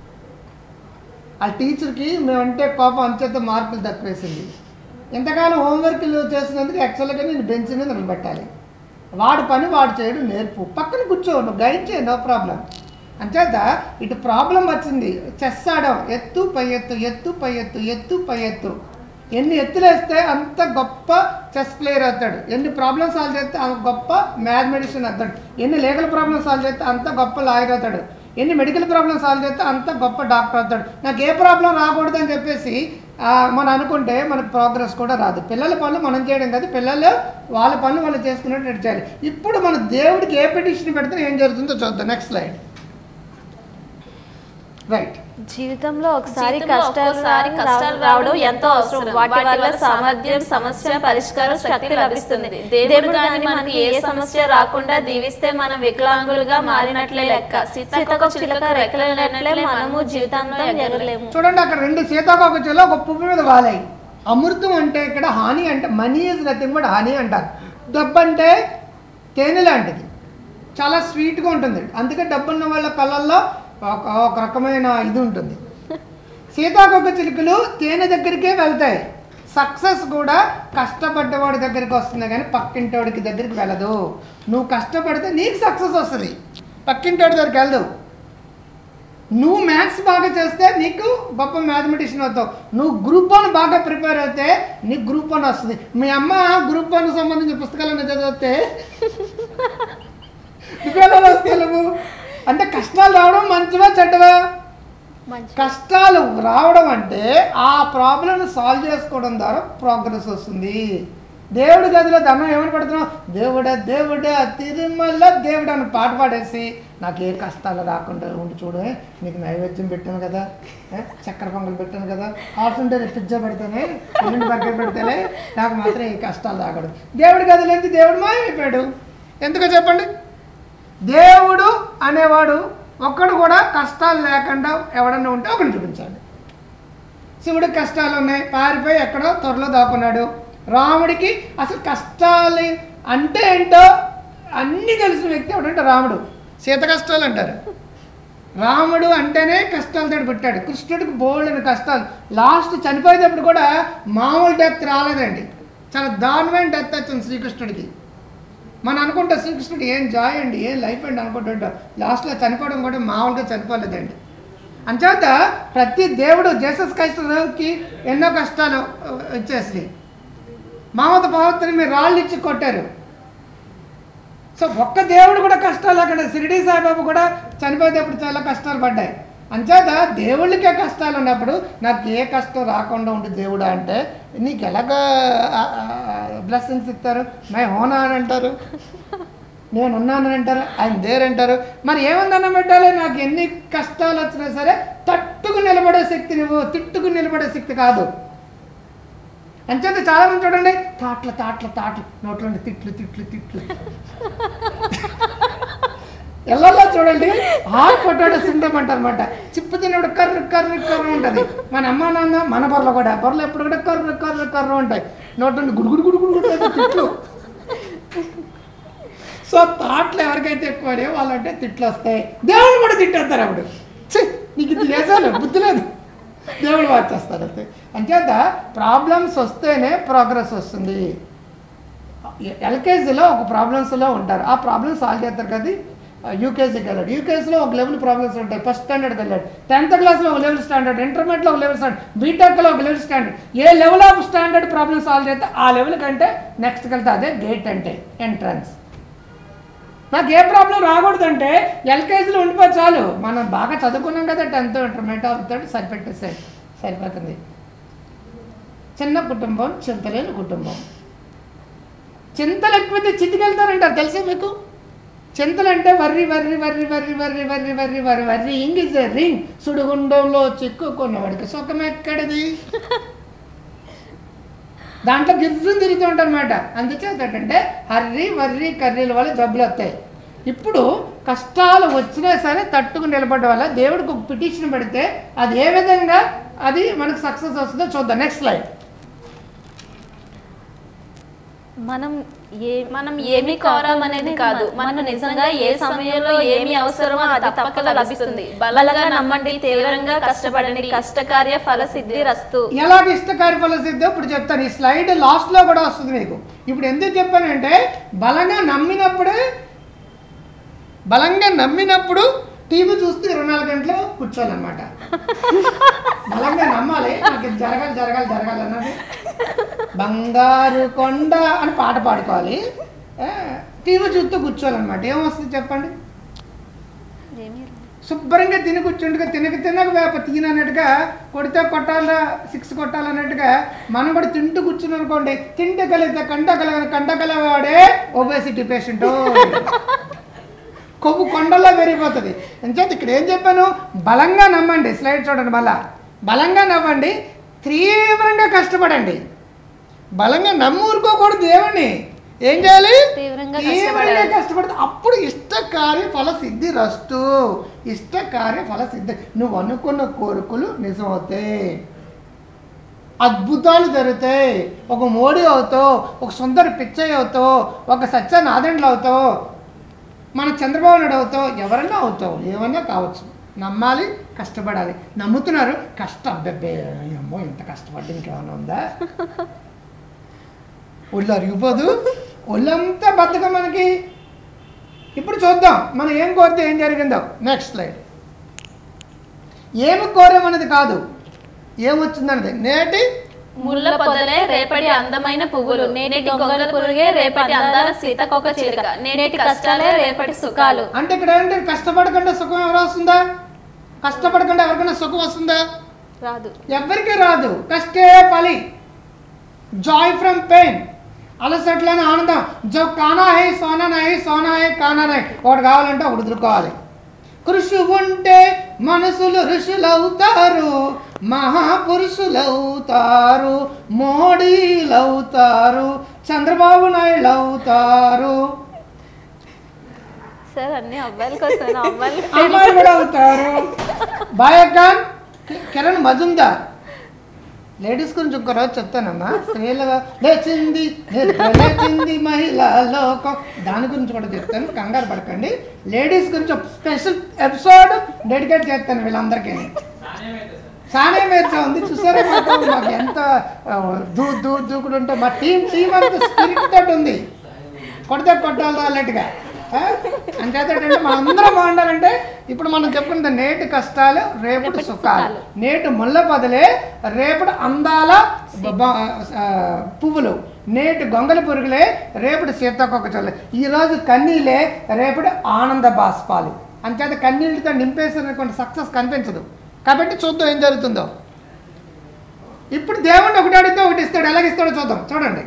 ఆ టీచర్కి మేమంటే కోపం అంచేత మార్కులు తక్కువేసింది ఎంతకాలం హోంవర్క్లు చేసినందుకు యాక్చువల్గా నేను బెంచ్ మీద నిలబెట్టాలి వాడి పని వాడు చేయడం నేర్పు పక్కన కూర్చో నువ్వు గైడ్ చేయ నో ప్రాబ్లం అంచేత ఇటు ప్రాబ్లం వచ్చింది చెస్ ఆడడం ఎత్తు పై ఎత్తు ఎత్తు పై ఎత్తు ఎత్తు పై ఎత్తు ఎన్ని ఎత్తులు వేస్తే అంత గొప్ప చెస్ ప్లేయర్ అవుతాడు ఎన్ని ప్రాబ్లమ్స్ సాల్వ్ చేస్తే అంత గొప్ప మ్యాథమెటిషియన్ అవుతాడు ఎన్ని లీగల్ ప్రాబ్లమ్స్ సాల్వ్ చేస్తే అంత గొప్ప లాయర్ అవుతాడు ఎన్ని మెడికల్ ప్రాబ్లమ్స్ సాల్వ్ చేస్తే అంత గొప్ప డాక్టర్ అవుతాడు నాకు ఏ ప్రాబ్లం రాకూడదు అని చెప్పేసి ఆ, మనం అనుకుంటే మనకు ప్రోగ్రెస్ కూడా రాదు పిల్లల పనులు మనం చేయడం కాదు పిల్లలు వాళ్ళ పనులు వాళ్ళు చేసుకున్నట్టు చేయాలి ఇప్పుడు మన దేవుడికి ఏ పిటిషన్ పెడితే ఏం జరుగుతుందో చూద్దాం నెక్స్ట్ స్లైడ్ రైట్ జీవితంలో ఒకసారి జీవితంలో కష్టాలు ఒక్కోసారి రా- కష్టాలు రావడం ఎంతో అవసరం వాటి వల్ల సామర్థ్యం సామర్థ్యం సమస్య పరిష్కార శక్తి లభిస్తుంది దేవుడు గాని మనకి ఏ సమస్య రాకుండా దీవిస్తే మనం వికలాంగులుగా మారినట్లే లెక్క సీతకొక చిలుక రెక్కలైనట్లే మనము జీవితంలో ఎగరలేము చూడండి అక్కడ రెండు సీతాకోకచిలో ఒక పువ్వు మీద వాలాయి అమృతం అంటే ఇక్కడ హాని అంటే మనీ ఇస్ నథింగ్ బట్ హాని అంటారు డబ్బు అంటే తేనె లాంటిది చాలా స్వీట్గా ఉంటుంది అందుకే డబ్బు ఉన్న వాళ్ళ కళ్ళల్లో ఒక ఒక రకమైన ఇది ఉంటుంది సీతాకోక చిలుకలు తేనె దగ్గరికే వెళ్తాయి సక్సెస్ కూడా కష్టపడ్డవాడి దగ్గరికి వస్తుంది కానీ పక్కింటోడికి దగ్గరికి వెళ్ళదు నువ్వు కష్టపడితే నీకు సక్సెస్ వస్తుంది పక్కింటోడి దగ్గరికి వెళ్దు నువ్వు మ్యాథ్స్ బాగా చేస్తే నీకు గొప్ప మ్యాథమెటిషియన్ అవుతావు నువ్వు గ్రూప్ వన్ బాగా ప్రిపేర్ అయితే నీకు గ్రూప్ వన్ వస్తుంది మీ అమ్మ గ్రూప్ వన్ సంబంధించిన పుస్తకాలను చదివితే నువ్వు ఎలా వస్తావు నువ్వు అంటే కష్టాలు రావడం మంచివా చెడ్డవా కష్టాలు రావడం అంటే ఆ ప్రాబ్లమ్ సాల్వ్ చేసుకోవడం ద్వారా ప్రోగ్రెస్ వస్తుంది దేవుడి గదిలో దండం ఏమని పెడుతున్నావు దేవుడా దేవుడా తిరుమల దేవుడు అని పాట పాడేసి నాకు ఏ కష్టాలు రాకుండా ఉండి చూడు నీకు నైవేద్యం పెట్టాను కదా ఏ, చక్కెర పొంగల్ పెట్టాను కదా ఆడుతుంటే రేపు పిజ్జా పెడితేనే ఎల్లుండి బర్గర్ పెడితేనే నాకు మాత్రం ఏ కష్టాలు రాకూడదు దేవుడి గదిలోంచి దేవుడు మాయమైపోయాడు ఎందుకో చెప్పండి దేవుడు అనేవాడు ఒక్కడు కూడా కష్టాలు లేకుండా ఎవడన్నా ఉంటే ఒకరిని చూపించాడు శివుడికి కష్టాలు ఉన్నాయి పారిపోయి ఎక్కడో త్వరలో దాక్కున్నాడు రాముడికి అసలు కష్టాలు అంటే ఏంటో అన్నీ తెలిసిన వ్యక్తి ఎవడంటే రాముడు సీత కష్టాలు అంటారు రాముడు అంటేనే కష్టాలతో పుట్టాడు కృష్ణుడికి బోల్డని కష్టాలు లాస్ట్ చనిపోయేటప్పుడు కూడా మామూలు డెత్ రాలేదండి చాలా దారుణమైన డెత్ వచ్చింది శ్రీకృష్ణుడికి మనం అనుకుంటా శ్రీకృష్ణుడు ఏం జాయ్ అండి ఏం లైఫ్ అండి అనుకుంటుంటాం లాస్ట్లో చనిపోవడం కూడా మామూలుగా చనిపోలేదండి అంచేత ప్రతి దేవుడు జేసస్ క్రైస్తవుకి ఎన్నో కష్టాలు ఆ, వచ్చేసి మామత పవిత్రని మీరు రాళ్ళు ఇచ్చి కొట్టారు సో ఒక్క దేవుడు కూడా కష్టాలు అక్కడ షిరిడి సాయిబాబు కూడా చనిపోయేటప్పుడు చాలా కష్టాలు పడ్డాయి అంచేత దేవుళ్ళకే కష్టాలు ఉన్నప్పుడు నాకు ఏ కష్టం రాకుండా ఉండి దేవుడా అంటే నీకు ఎలాగా బ్లెస్సింగ్స్ ఇస్తారు మై హోనా అని అంటారు నేను ఉన్నానని అంటారు ఆయన దేర్ అంటారు మరి ఏమందన్నం పెట్టాలి నాకు ఎన్ని కష్టాలు వచ్చినా సరే తట్టుకు నిలబడే శక్తి నువ్వు తిట్టుకు నిలబడే శక్తి కాదు అంచేత చాలా మంది చూడండి తాట్ల తాట్ల తాట్లు నోట్లో నుండి తిట్లు తిట్లు తిట్లు ఎల్లల్లో చూడండి హాట్ పొటాటో సిండ్రోమ్ అంటారు అనమాట చిప్పు తిన్నప్పుడు కర్రు కర్రు కర్రు ఉంటుంది మన అమ్మ నాన్న మన బొర్రలు కూడా బొర్రలు ఎప్పుడు కూడా కర్రు కర్రు కర్రు ఉంటాయి నోట్ నుండి గుడు గుడు గుడు గుడు గుడు అంటే తిట్లు సో తాట్లు ఎవరికైతే ఎక్కువ వాళ్ళంటే తిట్లు వస్తాయి దేవుడు కూడా తిట్టేస్తారు అప్పుడు ఛీ, నీకు ఇది లేచాను బుద్ధి లేదు దేవుడు వచ్చేస్తారు అంతే అంచేత ప్రాబ్లమ్స్ వస్తేనే ప్రోగ్రెస్ వస్తుంది ఎల్కేజీలో ఒక ప్రాబ్లమ్స్లో ఉంటారు ఆ ప్రాబ్లమ్స్ సాల్వ్ చేస్తారు కదా యూకేజీకి వెళ్ళాడు యూకేజీలో ఒక లెవెల్ ప్రాబ్లమ్స్ ఉంటాయి ఫస్ట్ స్టాండర్డ్కి వెళ్ళాడు టెన్త్ క్లాస్లో ఒక లెవెల్ స్టాండర్డ్ ఇంటర్మీడియట్లో ఒక లెవెల్ స్టాండర్డ్ బీటెక్లో ఒక లెవెల్ స్టాండర్డ్ ఏ level of standard problem solve చేస్తే ఆ లెవెల్ కంటే నెక్స్ట్కి వెళ్తే అదే గేట్ అంటే ఎంట్రన్స్ నాకు ఏ ప్రాబ్లం రాకూడదంటే ఎల్కేజీలో ఉండిపో చాలు మనం బాగా చదువుకున్నాం కదా టెన్త్ ఇంటర్మీడియట్ అవుతాడు సరిపెట్టేసాడు సరిపోతుంది చిన్న కుటుంబం చింతలేని కుటుంబం చింతలు ఎక్కువైతే చితికెళ్తారంటారు తెలుసా మీకు చింతలు అంటే worry worry worry worry worry worry worry worry worrying is ring సుడిగుండంలో చిక్కుకున్నవాడికి సుఖం ఎక్కడిది దాంట్లో గిర్రం తిరుగుతూ ఉంటారు అనమాట అందుచేత ఏంటంటే హర్రి వర్రి కర్రీల వల్ల జబ్బులు వస్తాయి ఇప్పుడు కష్టాలు వచ్చినా సరే తట్టుకుని నిలబడడం వల్ల దేవుడికి ఒక పిటిషన్ పెడితే అది ఏ విధంగా అది మనకు సక్సెస్ వస్తుందో చూద్దాం నెక్స్ట్ స్లైడ్ మనం ఏ మనం ఏమి కోరామనేది కాదు మనకు నిజంగా ఏ సమయంలో ఏమి అవసరమో అది తప్పక లభిస్తుంది బలంగా నమ్మండి తీవ్రంగా కష్టపడండి కష్టకార్య ఫల సిద్ధి రస్తు ఎలాగ ఇష్టకారి ఫల సిద్ధం ఇప్పుడు చెప్తాను ఈ స్లైడ్ లాస్ట్లో కూడా వస్తుంది మీకు ఇప్పుడు ఎందుకు చెప్పానంటే బలంగా నమ్మినప్పుడే బలంగా నమ్మినప్పుడు టీవీ చూస్తూ ఇరవై నాలుగు గంటలు కూర్చోాలన్నమాట బలంగా నమ్మాలి నాకు ఇది జరగాలి జరగాలి జరగాలి అన్నది బంగారు కొండ అని పాట పాడుకోవాలి ఆ, టీవీ చూస్తూ కూర్చోాలన్నమాట ఏమొస్తుంది చెప్పండి శుభ్రంగా తిని కూర్చుండగా తినక తినక వేప తీనన్నట్టుగా కొడితే కొట్టాలా సిక్స్ కొట్టాలన్నట్టుగా మనం కూడా తింటూ కూర్చుని అనుకోండి తింటే కలిగితే కంట కల కంట కలవాడే ఒబేసిటీ పేషెంట్ కొవ్వు కొండల్లో పెరిగిపోతుంది అంచేత ఇక్కడ ఏం చెప్పాను బలంగా నమ్మండి స్లైడ్ చూడండి మళ్ళా బలంగా నవ్వండి తీవ్రంగా కష్టపడండి బలంగా నమ్ము ఊరుకోకూడదు దేవుణ్ణి ఏం చేయాలి తీవ్రంగా తీవ్రంగా కష్టపడితే అప్పుడు ఇష్టకార్య ఫల సిద్ధి రస్తు ఇష్టకార్య ఫల సిద్ధి నువ్వు అనుకున్న కోరికలు నిజమవుతాయి అద్భుతాలు జరుగుతాయి ఒక మోడీ అవుతావు ఒక సుందర పిచ్చయ్య అవుతావు ఒక సత్యనాథండ్లు అవుతావు మన చంద్రబాబు నాయుడు అవుతావు ఎవరైనా అవుతావు ఏమన్నా కావచ్చు నమ్మాలి కష్టపడాలి నమ్ముతున్నారు కష్టం అబ్బెబ్బే అమ్మో ఇంత కష్టపడ్డ ఇంకేమైనా ఉందా ఒళ్ళు అరిగిపోదు ఒళ్ళంతా బద్దకం మనకి ఇప్పుడు చూద్దాం మనం ఏం కోరితే ఏం జరిగిందో నెక్స్ట్ స్లైడ్ ఏమి కోరామన్నది కాదు ఏమొచ్చిందన్నది నేటి ముళ్ళ పొదలే రేపటి అందమైన పువ్వులు నేటి గొంగల పురుగే రేపటి అందాల సీతకొక చిలుక నేటి కష్టాలే రేపటి సుఖాలు అంటే ఇక్కడ ఏంటంటే కష్టపడకుండా సుఖం ఎవరు వస్తుందా కష్టపడకుండా ఎవరికైనా సుఖం వస్తుందా రాదు ఎవరికి రాదు కష్టే ఫలి జాయ్ ఫ్రమ్ పెయిన్ అలసట్లని ఆనందం జో కానా హై సోనా నై సోనా హై కానా నై ఒకటి కావాలంటే ఒకటి దొరుకోవాలి కృషి ఉంటే మనసులు ఋషులవుతారు మహాపురుషులవుతారు మోడీలవుతారు చంద్రబాబు నాయుడు అవుతారు సార్ అన్ని అబ్బాయిలకి వస్తాను అమ్మాయిలు అమ్మాయిలు కూడా అవుతారు బాయకాన్ కిరణ్ మజుందార్ లేడీస్ గురించి ఇంకో రోజు చెప్తానమ్మా స్త్రీలుగా లేచింది నిద్ర లేచింది మహిళా లోకం దాని గురించి కూడా చెప్తాను కంగారు పడకండి లేడీస్ గురించి ఒక స్పెషల్ ఎపిసోడ్ డెడికేట్ చేస్తాను వీళ్ళందరికీ సానే మేర్చా ఉంది చూసారా మాకు మాకు ఎంత ఆ, దూ దూ దూకుడు ఉంటే మా టీం టీం అంత స్పిరిట్ తోటి ఉంది కొడితే కొట్టాలి అన్నట్టుగా ఆ? అంచేత ఏంటంటే మనం అందరం బాగుండాలంటే ఇప్పుడు మనం చెప్పుకున్న నేటి కష్టాలు రేపటి సుఖాలు నేటి ముళ్ళ బదులే రేపటి అందాల బ- ఆ, పువ్వులు నేటి గొంగలి పురుగులే రేపటి సీతాకొక చల్ల ఈరోజు కన్నీలే రేపటి ఆనంద బాష్పాలు అంచేత కన్నీళ్ళతో నింపేసినటువంటి సక్సెస్ కనిపించదు కాబట్టి చూద్దాం ఏం జరుగుతుందో ఇప్పుడు దేవుణ్ణి ఒకటి అడిగితే ఒకటి ఇస్తాడు ఎలాగిస్తాడో చూద్దాం చూడండి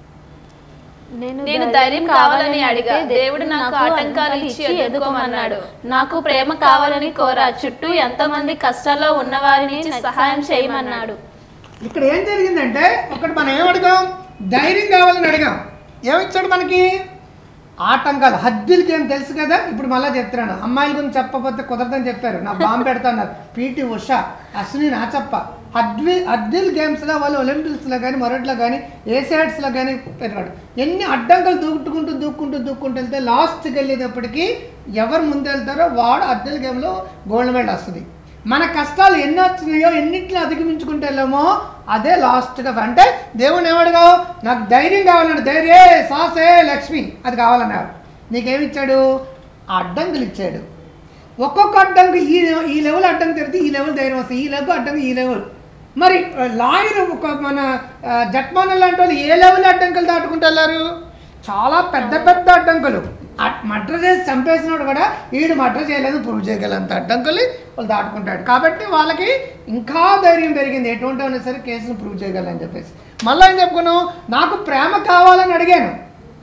నేను ధైర్యం కావాలని అడిగా దేవుడు నాకు ఆటంకాలు ఇచ్చి ఎదుర్కోమన్నాడు నాకు ప్రేమ కావాలని కోరా చుట్టూ ఎంతమంది కష్టాల్లో ఉన్న వారిని సహాయం చేయమన్నాడు ఇక్కడ ఏం జరిగిందంటే ఒకటి మనం ఏం అడిగాం ధైర్యం కావాలని అడిగాం ఏమిచ్చాడు మనకి ఆటంకాలు హద్దులకి ఏం తెలుసు కదా ఇప్పుడు మళ్ళీ చెప్తున్నాను అమ్మాయిల గురించి చెప్పకపోతే కుదరదని చెప్పారు నా బాంబు పెడతాన్నారు పీటీ ఉష అశ్విని నాచప్ప హద్వి హద్దిల్ గేమ్స్లో వాళ్ళు ఒలింపిక్స్లో కానీ మరొకటిలో కానీ ఏసియాడ్స్లో కానీ పెరిగాడు ఎన్ని అడ్డంకులు దూకుంటూ దూక్కుంటూ దూక్కుంటూ వెళ్తే లాస్ట్కి వెళ్ళేటప్పటికి ఎవరు ముందు వెళ్తారో వాడు అద్దెల గేమ్లో గోల్డ్ మెడల్ వస్తుంది మన కష్టాలు ఎన్ని వచ్చినాయో ఎన్నింటిని అధిగమించుకుంటే వెళ్ళామో అదే లాస్ట్గా అంటే దేవుని ఏమడిగావు నాకు ధైర్యం కావాలంటే ధైర్యే సాసే లక్ష్మి అది కావాలన్నాడు నీకేమిచ్చాడు ఆ అడ్డంకులు ఇచ్చాడు ఒక్కొక్క అడ్డంకు ఈ ఈ లెవెల్ అడ్డంకి తిరిగితే ఈ లెవెల్ ధైర్యం వస్తుంది ఈ లెవెల్ అడ్డంకి ఈ లెవెల్ మరి లాయర్ ఒక మన ఆ, జట్మాన లాంటి వాళ్ళు ఏ లెవెల్ అడ్డంకులు దాటుకుంటూ వెళ్ళారు చాలా పెద్ద పెద్ద అడ్డంకులు మర్డర్ చేసి చంపేసినాడు కూడా వీడు మర్డర్ చేయలేదు ప్రూవ్ చేయగలంత అడ్డంకులు వాళ్ళు దాటుకుంటాడు కాబట్టి వాళ్ళకి ఇంకా ధైర్యం పెరిగింది ఎటువంటి అయినా సరే కేసును ప్రూవ్ చేయగలని చెప్పేసి మళ్ళీ ఏం చెప్పుకున్నాం నాకు ప్రేమ కావాలని అడిగాను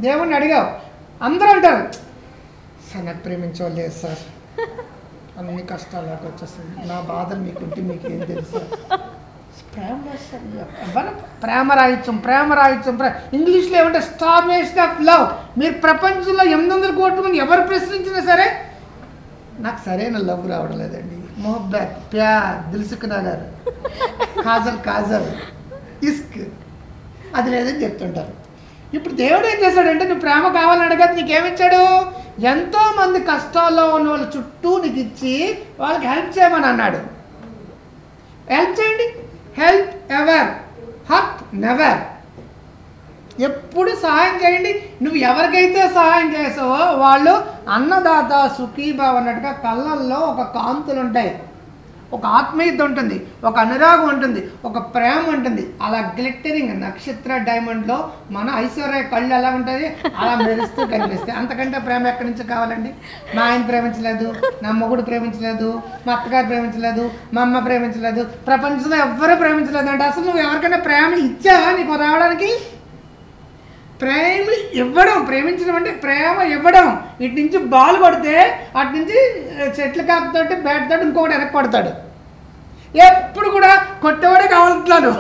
దేవుణ్ణి అడిగావు అందరూ అంటారు సార్ నాకు ప్రేమించవాలి లేదు సార్ అన్ని కష్టాలు నాకు వచ్చేస్తుంది నా బాధలు మీకుంటే మీకు ఏం తెలుసు ప్రేమ సార్ ఎవరు ప్రేమ రాయిత్యం ప్రేమ రాయిత్యం ప్రే ఇంగ్లీష్లో ఏమంటే స్టార్వేషన్ ఆఫ్ లవ్ మీరు ప్రపంచంలో ఎనిమిది వందల కోట్ల మంది ఎవరు ప్రశ్నించినా సరే నాకు సరైన లవ్ రావడం లేదండి మొహబ్బత్ ప్యార్ దిల్సుకున్నా గారు కాజల్ కాజల్ ఇస్క్ అది లేదని చెప్తుంటారు ఇప్పుడు దేవుడు ఏం చేశాడంటే నువ్వు ప్రేమ కావాలని అడగదు నీకేమిచ్చాడు ఎంతో మంది కష్టాల్లో ఉన్న వాళ్ళ చుట్టూ నీకు ఇచ్చి వాళ్ళకి హెల్ప్ చేయమని అన్నాడు హెల్ప్ చేయండి హెల్ప్ ఎవర్ హర్ట్ నెవర్ ఎప్పుడు సహాయం చేయండి నువ్వు ఎవరికైతే సహాయం చేసావో వాళ్ళు అన్నదాత సుఖీభావ అన్నట్టుగా కళ్ళల్లో ఒక కాంతులు ఉంటాయి ఒక ఆత్మీయత ఉంటుంది ఒక అనురాగం ఉంటుంది ఒక ప్రేమ ఉంటుంది అలా గ్లిట్టరింగ్ నక్షత్ర డైమండ్లో మన ఐశ్వర్య కళ్ళు ఎలా ఉంటుంది అలా మెరుస్తూ కనిపిస్తాయి అంతకంటే ప్రేమ ఎక్కడి నుంచి కావాలండి మా ఆయన ప్రేమించలేదు నా మొగుడు ప్రేమించలేదు మా అత్తగారు ప్రేమించలేదు మా అమ్మ ప్రేమించలేదు ప్రపంచంలో ఎవ్వరూ ప్రేమించలేదు అంటే అసలు నువ్వు ఎవరికైనా ప్రేమ ఇచ్చావా నీకు రావడానికి ప్రేమ ఇవ్వడం ప్రేమించడం అంటే ప్రేమ ఇవ్వడం ఇటు నుంచి బాల్ కొడితే అటు నుంచి చెట్ల కాపుతోటి బ్యాట్ తోటి ఇంకొకటి వెనక్కి కొడతాడు ఎప్పుడు కూడా కొట్టేవాడే కావాలంటున్నాను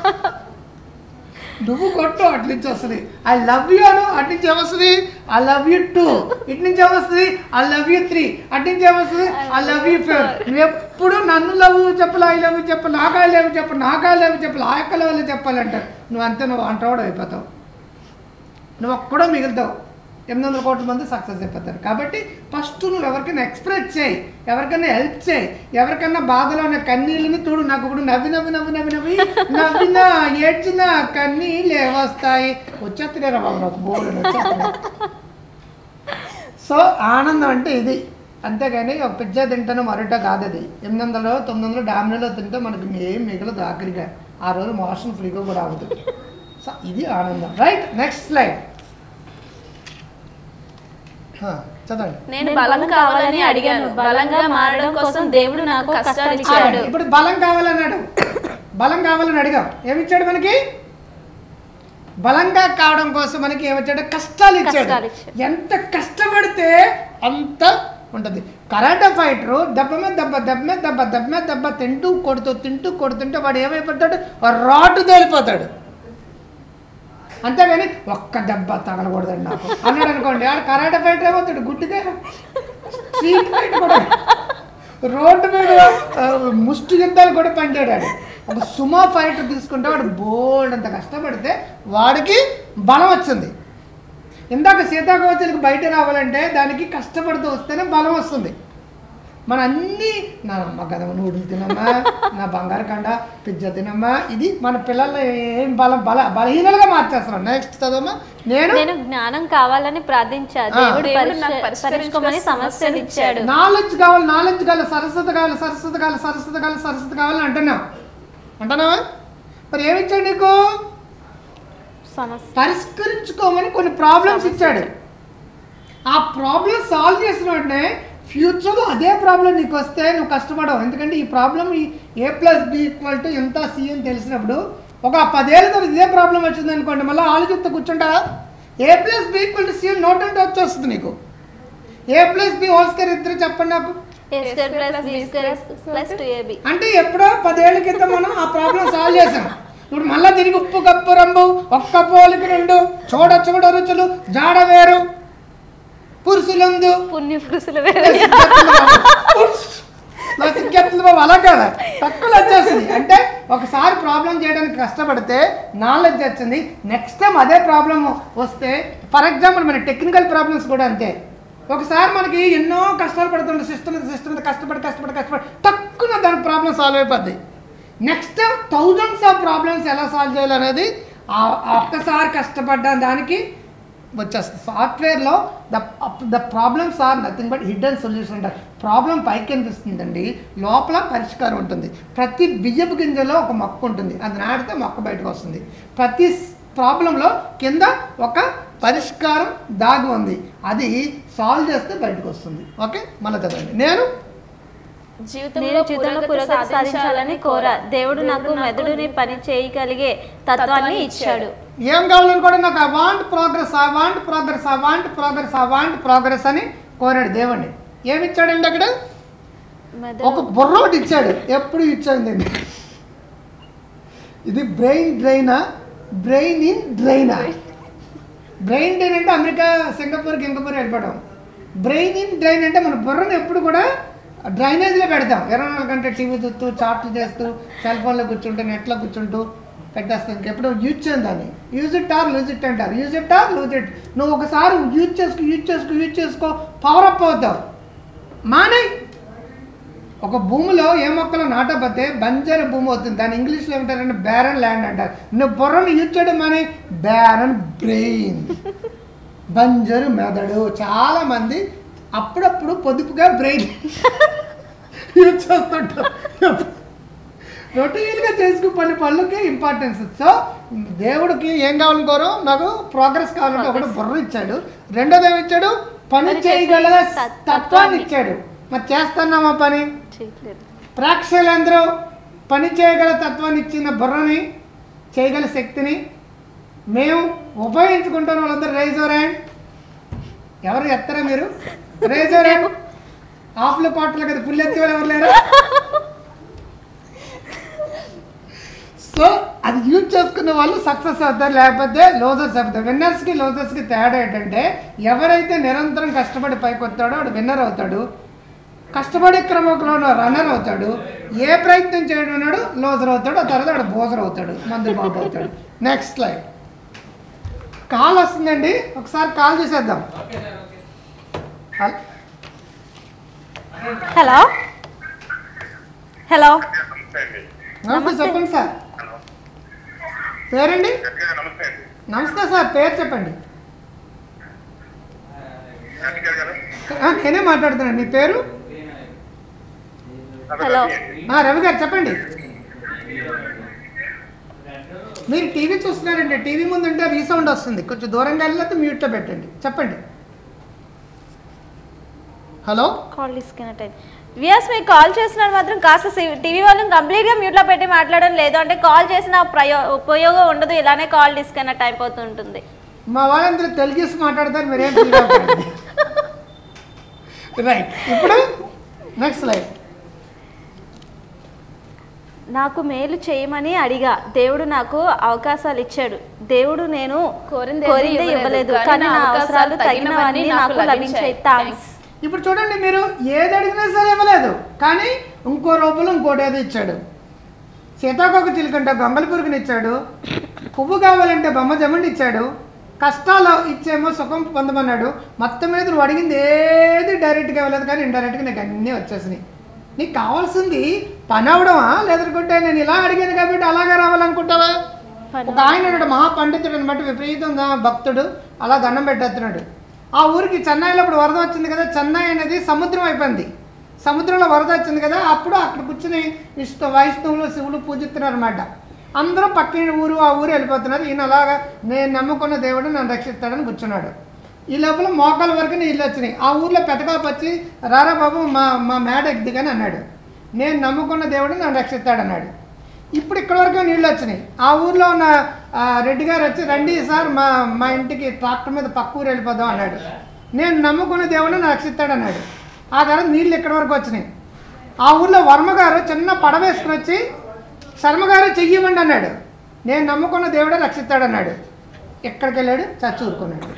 నువ్వు కొట్టు అటు నుంచి వస్తుంది ఐ లవ్ యూ అను అటు నుంచి ఏమొస్తుంది ఐ లవ్ యూ టూ ఇటు నుంచి ఏమొస్తుంది ఐ లవ్ యూ త్రీ అటు నుంచి ఏమొస్తుంది ఐ లవ్ యూ ఫోర్ నువ్వు ఎప్పుడు నన్ను లవ్ చెప్పాలి ఐ లవ్ చెప్పు నాకు ఐ లవ్ చెప్పు నాకు ఐ లవ్ చెప్పాలి ఆ యొక్క లెవెల్ చెప్పాలంటారు నువ్వు అంతే నువ్వు అంటవాడు అయిపోతావు నువ్వు ఒక్కడో మిగులుతావు ఎనిమిది వందల కోట్ల మంది సక్సెస్ అయిపోతారు కాబట్టి ఫస్ట్ నువ్వు ఎవరికైనా ఎక్స్ప్రెస్ చేయి ఎవరికైనా హెల్ప్ చేయి ఎవరికైనా బాధలో ఉన్న కన్నీళ్ళని చూడు నాకు ఇప్పుడు నవ్వి నవ్వి నవ్వి నవ్వి నవ్వి నవ్వినా ఏడ్చిన కన్నీళ్ళే వస్తాయి వచ్చేస్తున్నారా బాబు నాకు బోర్డు సో ఆనందం అంటే ఇది అంతేగాని ఒక పిజ్జా తింటాను మరొట కాదు అది ఎనిమిది వందలు తొమ్మిది వందలు డామినోలో తింటే మనకి ఏం మిగలదు ఆఖరిగా ఆ రోజు మోషన్ ఫ్రీగా కూడా అవుతుంది సో ఇది ఆనందం రైట్ నెక్స్ట్ స్లైడ్ చదవండి నేను బలం కావాలని అడిగాను బలంగా మారడం కోసం దేవుడు నాకు కష్టాలు ఇచ్చాడు ఇప్పుడు బలం కావాలన్నాడు బలం కావాలని అడిగాం ఏమిచ్చాడు మనకి బలంగా కావడం కోసం మనకి ఏమిచ్చాడు కష్టాలు ఇచ్చాడు కష్టాలు ఇచ్చాడు. ఎంత కష్టపడితే అంత ఉంటుంది కరాటే ఫైటరు దెబ్బ మీద దెబ్బ దెబ్బ మీద దెబ్బ దెబ్బ మీద దెబ్బ తింటూ కొడుతూ తింటూ కొడుతుంటే వాడు ఏమైపోతాడు రాటు తేలిపోతాడు అంతేగాని ఒక్క దెబ్బ తగలకూడదండి నాకు అన్నాడు అనుకోండి ఆడు కరాటే ఫైటర్ ఏమవుతాడు గుడ్డిగా స్ట్రీట్ ఫైట్ కూడా రోడ్డు మీద ఆ, ముష్టి యుద్ధాలు కూడా పంచాడు ఆడు ఒక సుమో ఫైటర్ తీసుకుంటే వాడు బోల్డ్ అంత కష్టపడితే వాడికి బలం వచ్చింది ఇందాక సీతాకోవతులకు బయట రావాలంటే దానికి కష్టపడుతూ వస్తేనే బలం వస్తుంది మన అన్ని నా అమ్మ కదమ్మ నూడులు తినమ్మా నా బంగారు కండ పిజ్జా తినమ్మా ఇది మన పిల్లల్ని ఏం బలం బల బలహీనలుగా మార్చేస్తున్నాం నెక్స్ట్ చదవమ్మా నేను నేను జ్ఞానం కావాలని ప్రార్థించా దేవుడు దేవుడు నాకు పరిష్క- పరిష్కరించుకో పరిష్కరించుకోమని సమస్యలు ఇచ్చాడు నాలెడ్జ్ కావాలి నాలెడ్జ్ కావాలి సరస్వతి కావాలి సరస్వతి కావాలి సరస్వతి కావాలి సరస్వతి కావాలని అంటున్నావు అంటున్నావా మరి ఏమిచ్చాడు నీకు సమస్య పరిష్కరించుకోమని కొన్ని ప్రాబ్లమ్స్ ఇచ్చాడు ఆ ప్రాబ్లం సాల్వ్ చేసిన వెంటనే ఫ్యూచర్లో అదే ప్రాబ్లం నీకు వస్తే నువ్వు కష్టపడవు ఎందుకంటే ఈ ప్రాబ్లం ఈ A plus B equal to ఎంత సి అని తెలిసినప్పుడు ఒక పదేళ్ళ తర్వాత ఇదే ప్రాబ్లం వచ్చింది అనుకోండి మళ్ళీ ఆలోచిస్తే కూర్చుంటారా A plus B equal to C note అంటే వచ్చేస్తుంది నీకు A plus B whole square ఇద్దరు చెప్పండి నాకు A square plus B square plus two AB అంటే ఎప్పుడో పదేళ్ల క్రితం మనం ఆ ప్రాబ్లం సాల్వ్ చేసాం ఇప్పుడు మళ్ళా తిరిగి ఉప్పు కప్పు రంబు ఒక్క పోలికి రెండు చూడ చూడ రుచులు జాడ వేరు పురుషులందు పుణ్య పురుషులు వేరే సిగ్గెత్తులు బాబు అలా కదా తక్కువ వచ్చేస్తుంది అంటే ఒకసారి ప్రాబ్లం చేయడానికి కష్టపడితే నాలెడ్జ్ వచ్చింది నెక్స్ట్ టైం అదే ప్రాబ్లం వస్తే ఫర్ ఎగ్జాంపుల్ మన టెక్నికల్ ప్రాబ్లమ్స్ కూడా అంతే ఒకసారి మనకి ఎన్నో కష్టాలు పడుతుండే సిస్టమ్ సిస్టమ్ కష్టపడి కష్టపడి కష్టపడి తక్కువ దాని ప్రాబ్లం సాల్వ్ అయిపోద్ది next time thousands of problems ఎలా సాల్వ్ చేయాలనేది ఆ ఆ ఒక్కసారి కష్టపడ్డ దానికి వచ్చేస్తుంది సాఫ్ట్వేర్లో the the problems are nothing but hidden solution అంటారు ప్రాబ్లం పైకి కనిపిస్తుందండి లోపల పరిష్కారం ఉంటుంది ప్రతి బియ్యపు గింజలో ఒక మొక్క ఉంటుంది అది నాటితే మొక్క బయటకు వస్తుంది ప్రతి ప్రాబ్లంలో కింద ఒక పరిష్కారం దాగి ఉంది అది సాల్వ్ చేస్తే బయటకు వస్తుంది ఓకే మళ్ళీ చదవండి నేను నేను జీవితంలో పురోగతి సాధించాలని కోర దేవుడు నాకు మెదడుని పని చేయగలిగే తత్వాన్ని ఇచ్చాడు ఏం కావాలని కూడా నాకు I want progress I want progress I want progress I want progress అని కోరాడు దేవుణ్ణి ఏమి ఇచ్చాడండి అక్కడ ఒక బుర్ర ఒకటి ఇచ్చాడు ఎప్పుడు ఇచ్చాడు ఇది బ్రెయిన్ డ్రైనా బ్రెయిన్ ఇన్ డ్రైనా బ్రెయిన్ డ్రైన్ అంటే అమెరికా సింగపూర్ గింగపూర్ వెళ్ళిపోవడం బ్రెయిన్ ఇన్ డ్రైన్ అంటే మన బుర్రను ఎప్పుడు కూడా డ్రైనేజ్లో పెడతాం ఇరవై నాలుగు గంటల టీవీ చూస్తూ చాట్లు చేస్తూ సెల్ ఫోన్లో కూర్చుంటూ నెట్లో కూర్చుంటూ పెట్టేస్తాం ఇంకెప్పుడు యూజ్ చేయం దాన్ని use it or lose it అంటారు use it or lose it నువ్వు ఒకసారి యూజ్ చేసుకో యూజ్ చేసుకో యూజ్ చేసుకో పవర్ అప్ అవుతావు మానే ఒక భూమిలో ఏ మొక్కలు నాటకపోతే బంజరు భూమి అవుతుంది దాన్ని ఇంగ్లీష్లో ఏమంటారంటే బ్యారన్ ల్యాండ్ అంటారు నువ్వు బుర్రను యూజ్ చేయడం మానే బ్యారన్ బ్రెయిన్ బంజరు మెదడు చాలా మంది అప్పుడప్పుడు పొదుపుగా బ్రెయిన్ యూజ్ చేస్తుంటారు రొటీన్గా చేసుకునే పని పనులకి ఇంపార్టెన్స్ సో దేవుడికి ఏం కావాలనుకోరు నాకు ప్రోగ్రెస్ కావాలంటే ఒకటి బుర్ర ఇచ్చాడు రెండోది ఏమి ఇచ్చాడు పని చేయగల తత్వాన్ని ఇచ్చాడు మరి చేస్తున్నామా పని చేయట్లేదు ప్రేక్షకులందరూ పని చేయగల తత్వాన్ని ఇచ్చిన బుర్రని చేయగల శక్తిని మేము ఉపయోగించుకుంటున్న వాళ్ళందరూ రైజర్ హ్యాండ్ ఎవరు ఎత్తరా మీరు రైజర్ హ్యాండ్ ఆఫ్లో కోటలు కదా ఫుల్ ఎత్తి వాళ్ళు ఎవరు లేరు సో అది యూజ్ చేసుకునే వాళ్ళు సక్సెస్ అవుతారు లేకపోతే లోజర్స్ అవుతారు విన్నర్స్కి లోజర్స్కి తేడా ఏంటంటే ఎవరైతే నిరంతరం కష్టపడి పైకి వస్తాడో వాడు విన్నర్ అవుతాడు కష్టపడే క్రమంలో రన్నర్ అవుతాడు ఏ ప్రయత్నం చేయడం ఉన్నాడు లోజర్ అవుతాడు ఆ తర్వాత వాడు బోజర్ అవుతాడు మందు బాబు అవుతాడు నెక్స్ట్ లైన్ కాల్ వస్తుందండి ఒకసారి కాల్ చేసేద్దాం హల్- హలో హలో నమస్తే అండి నమస్తే చెప్పండి సార్ పేరండి గట్టిగా నమస్తే అండి నమస్తే సార్ పేరు చెప్పండి గట్టిగా గారు ఆ, నేనే మాట్లాడుతున్నాను మీ పేరు హలో ఆ, రవి గారు చెప్పండి మీరు టీవీ చూస్తున్నారండి టీవీ ముందు ఉంటే రీసౌండ్ వస్తుంది కొంచెం దూరంగా వెళ్ళితే మ్యూట్లో పెట్టండి చెప్పండి హలో కాల్ డిస్కనెక్ట్ అయింది వియాస్ మీకు కాల్ చేసినారు మాత్రం కాస్త టీవీ వాళ్ళని కంప్లీట్గా మ్యూట్లో పెట్టి మాట్లాడడం లేదు అంటే కాల్ చేసిన ప్రయో ఉపయోగం ఉండదు ఇలానే కాల్ డిస్కనెక్ట్ అయిపోతుంటుంది మా వాళ్ళందరూ తెలుగేసి మాట్లాడతారు మీరేం రైట్ ఇప్పుడు నెక్స్ట్ లైఫ్ నాకు మేలు చేయమని అడిగా దేవుడు నాకు అవకాశాలు ఇచ్చాడు దేవుడు నేను కోరింది కోరిందే ఇవ్వలేదు కానీ నా అవసరాలు తగినవన్నీ నాకు లభించాయి థ్యాంక్స్ ఇప్పుడు చూడండి మీరు ఏది అడిగినా సరే ఇవ్వలేదు కానీ ఇంకో రూపంలో ఇంకోటి ఏదో ఇచ్చాడు సీతాకోక చిలుకంటే గొంగల పురుగుని ఇచ్చాడు పువ్వు కావాలంటే బొమ్మ జమండి ఇచ్చాడు కష్టాలు ఇచ్చేమో సుఖం పొందమన్నాడు మొత్తం మీద నువ్వు అడిగింది ఏది డైరెక్ట్గా ఇవ్వలేదు కానీ ఇండైరెక్ట్గా నీకు అన్నీ వచ్చేసినాయి నీకు కావాల్సింది పని అవడమా లేదనుకుంటే నేను ఇలా అడిగాను కాబట్టి అలాగే రావాలనుకుంటావా ఒక ఆయన ఉన్నాడు మహాపండితుడు అనమాట విపరీతంగా భక్తుడు అలా దండం పెట్టేస్తున్నాడు ఆ ఊరికి చెన్నైలో ఇప్పుడు వరద వచ్చింది కదా చెన్నై అనేది సముద్రం అయిపోయింది సముద్రంలో వరద వచ్చింది కదా అప్పుడు అక్కడ కూర్చుని విష్ణు వైష్ణవులు శివులు పూజిస్తున్నారు అనమాట అందరూ పక్కన ఊరు ఆ ఊరు వెళ్ళిపోతున్నారు ఈయన అలాగా నేను నమ్ముకున్న దేవుడు నన్ను రక్షిస్తాడని కూర్చున్నాడు ఈ లోపల మోకాల వరకు నీళ్ళు వచ్చినాయి ఆ ఊర్లో పెద్దకాపు వచ్చి రారా బాబు మా మా మేడ ఎగ్దిగాని అన్నాడు నేను నమ్ముకున్న దేవుడు నన్ను రక్షిస్తాడన్నాడు ఇప్పుడు ఇక్కడ వరకు నీళ్ళు వచ్చినాయి ఆ ఊర్లో ఉన్న ఆ, రెడ్డి గారు వచ్చి రండి సార్ మా మా ఇంటికి ట్రాక్టర్ మీద పక్క ఊరు వెళ్ళిపోదాం అన్నాడు నేను నమ్ముకున్న దేవుడు నన్ను రక్షిస్తాడన్నాడు ఆ తర్వాత నీళ్ళు ఇక్కడ వరకు వచ్చినాయి ఆ ఊర్లో వర్మ గారు చిన్న పడవ వేసుకుని వచ్చి శర్మ గారు చెయ్యమండి అన్నాడు నేను నమ్ముకున్న దేవుడే రక్షిస్తాడన్నాడు ఎక్కడికి వెళ్ళాడు చచ్చి ఊరుకున్నాడు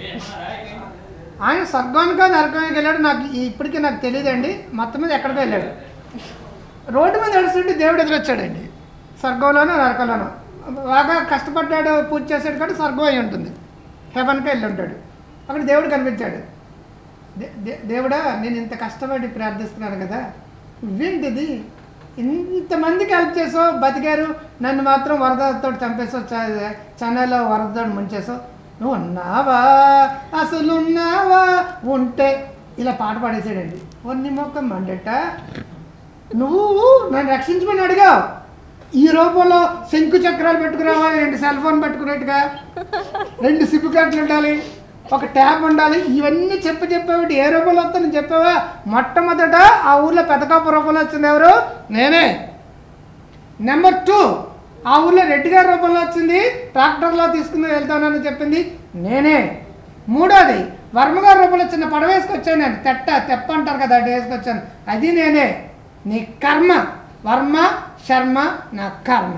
ఆయన స్వర్గానికో నరకానికి వెళ్ళాడు నాకు ఈ- ఇప్పటికీ నాకు తెలియదండి మొత్తం మీద ఎక్కడికో వెళ్ళాడు రోడ్డు మీద నడుస్తుంటే దేవుడు ఎదురొచ్చాడండి స్వర్గంలోనో నరకంలోనో బాగా కష్టపడ్డాడు పూజ చేశాడు కాబట్టి స్వర్గం అయి ఉంటుంది హెవెన్కి వెళ్ళి ఉంటాడు అక్కడ దేవుడు కనిపించాడు దే- దే- దేవుడా నేను ఇంత కష్టపడి ప్రార్థిస్తున్నాను కదా నువ్వేంటిది ఇంతమందికి హెల్ప్ చేసావు బతికారు నన్ను మాత్రం వరదతో చంపేసావు చ- చెన్నైలో వరదతో ముంచేసావు నువ్వు ఉన్నావా అసలు ఉన్నావా ఉంటే ఇలా పాట పాడేసాడండి కొన్ని మొక్క మండట నువ్వు నన్ను రక్షించమని అడిగావు ఈ రూపంలో శంకు చక్రాలు పెట్టుకురావాలి రెండు సెల్ ఫోన్ పెట్టుకున్నట్టుగా రెండు సిప్ కార్డులు ఉండాలి ఒక ట్యాప్ ఉండాలి ఇవన్నీ చెప్పి చెప్పేవాటి ఏ రూపంలో వస్తుందని చెప్పావా మొట్టమొదట ఆ ఊర్లో పెద్దకాపు రూపంలో వచ్చింది ఎవరు నేనే నెంబర్ టూ ఆ ఊర్లో రెడ్డి గారి రూపంలో వచ్చింది ట్రాక్టర్లో తీసుకుని వెళ్తానని చెప్పింది నేనే మూడోది వర్మగారి రూపంలో చిన్న పడవ వేసుకొచ్చాను నేను తెట్ట తెప్ప అంటారు కదా అటు వేసుకొచ్చాను అది నేనే నీ కర్మ వర్మ శర్మ నా కర్మ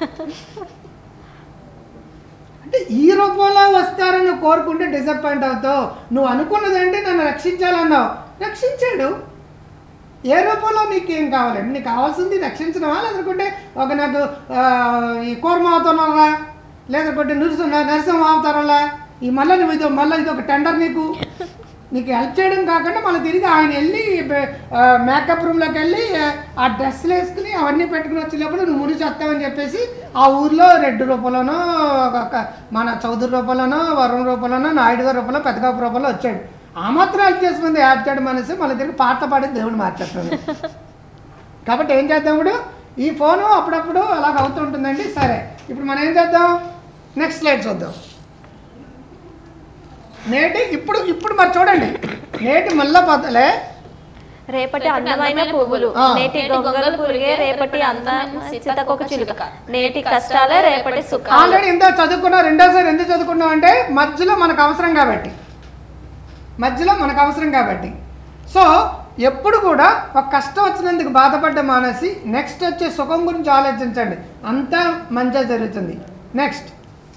అంటే ఈ రూపంలో వస్తారని కోరుకుంటే డిసప్పాయింట్ అవుతావు నువ్వు అనుకున్నదంటే నన్ను రక్షించాలన్నావు రక్షించాడు ఏ రూపంలో నీకు ఏం కావాలండి నీకు కావాల్సింది రక్షించడమా లేదంటే ఒక నాకు ఆ, ఈ కూర్మ అవుతున్నారా లేదంటే నృసింహ నరసింహ అవతారంలా ఈ మళ్ళీ నువ్వు ఇది మళ్ళీ ఇది ఒక టెండర్ నీకు నీకు హెల్ప్ చేయడం కాకుండా మళ్ళీ తిరిగి ఆయన వెళ్ళి మేకప్ రూమ్లోకి వెళ్ళి ఆ డ్రెస్సులు వేసుకుని అవన్నీ పెట్టుకుని వచ్చేటప్పుడు నువ్వు ముడి చేస్తావని చెప్పేసి ఆ ఊర్లో రెడ్డి రూపంలోనో ఒక మన చౌదరి రూపంలోనో వరుణ్ రూపంలోనో నాయుడు గారి రూపంలో పెద్దకాపు రూపంలో వచ్చాడు ఆ మాత్రం హెల్ప్ చేసుకుంది యాప్చాడు మనసు మళ్ళీ తిరిగి పాట పాడి దేవుడు మార్చేస్తాడు కాబట్టి ఏం చేద్దాం ఇప్పుడు ఈ ఫోను అప్పుడప్పుడు అలాగ అవుతుంటుందండి సరే ఇప్పుడు మనం ఏం చేద్దాం నెక్స్ట్ స్లైడ్ చూద్దాం నేటి ఇప్పుడు ఇప్పుడు మరి చూడండి నేటి మల్ల పదలే రేపటి అందమైన పువ్వులు ఆ. నేటి గొంగలు పురిగే రేపటి అందమైన సీతకొక చిలుక నేటి కష్టాలే రేపటి సుఖాలు ఆల్రెడీ ఎంత చదువుకున్నావు రెండోసారి ఎందుకు చదువుకున్నావు అంటే మధ్యలో మనకు అవసరం కాబట్టి మధ్యలో మనకు అవసరం కాబట్టి సో ఎప్పుడు కూడా ఒక కష్టం వచ్చినందుకు బాధపడ్డ మానేసి నెక్స్ట్ వచ్చే సుఖం గురించి ఆలోచించండి అంతా మంచిగా జరుగుతుంది నెక్స్ట్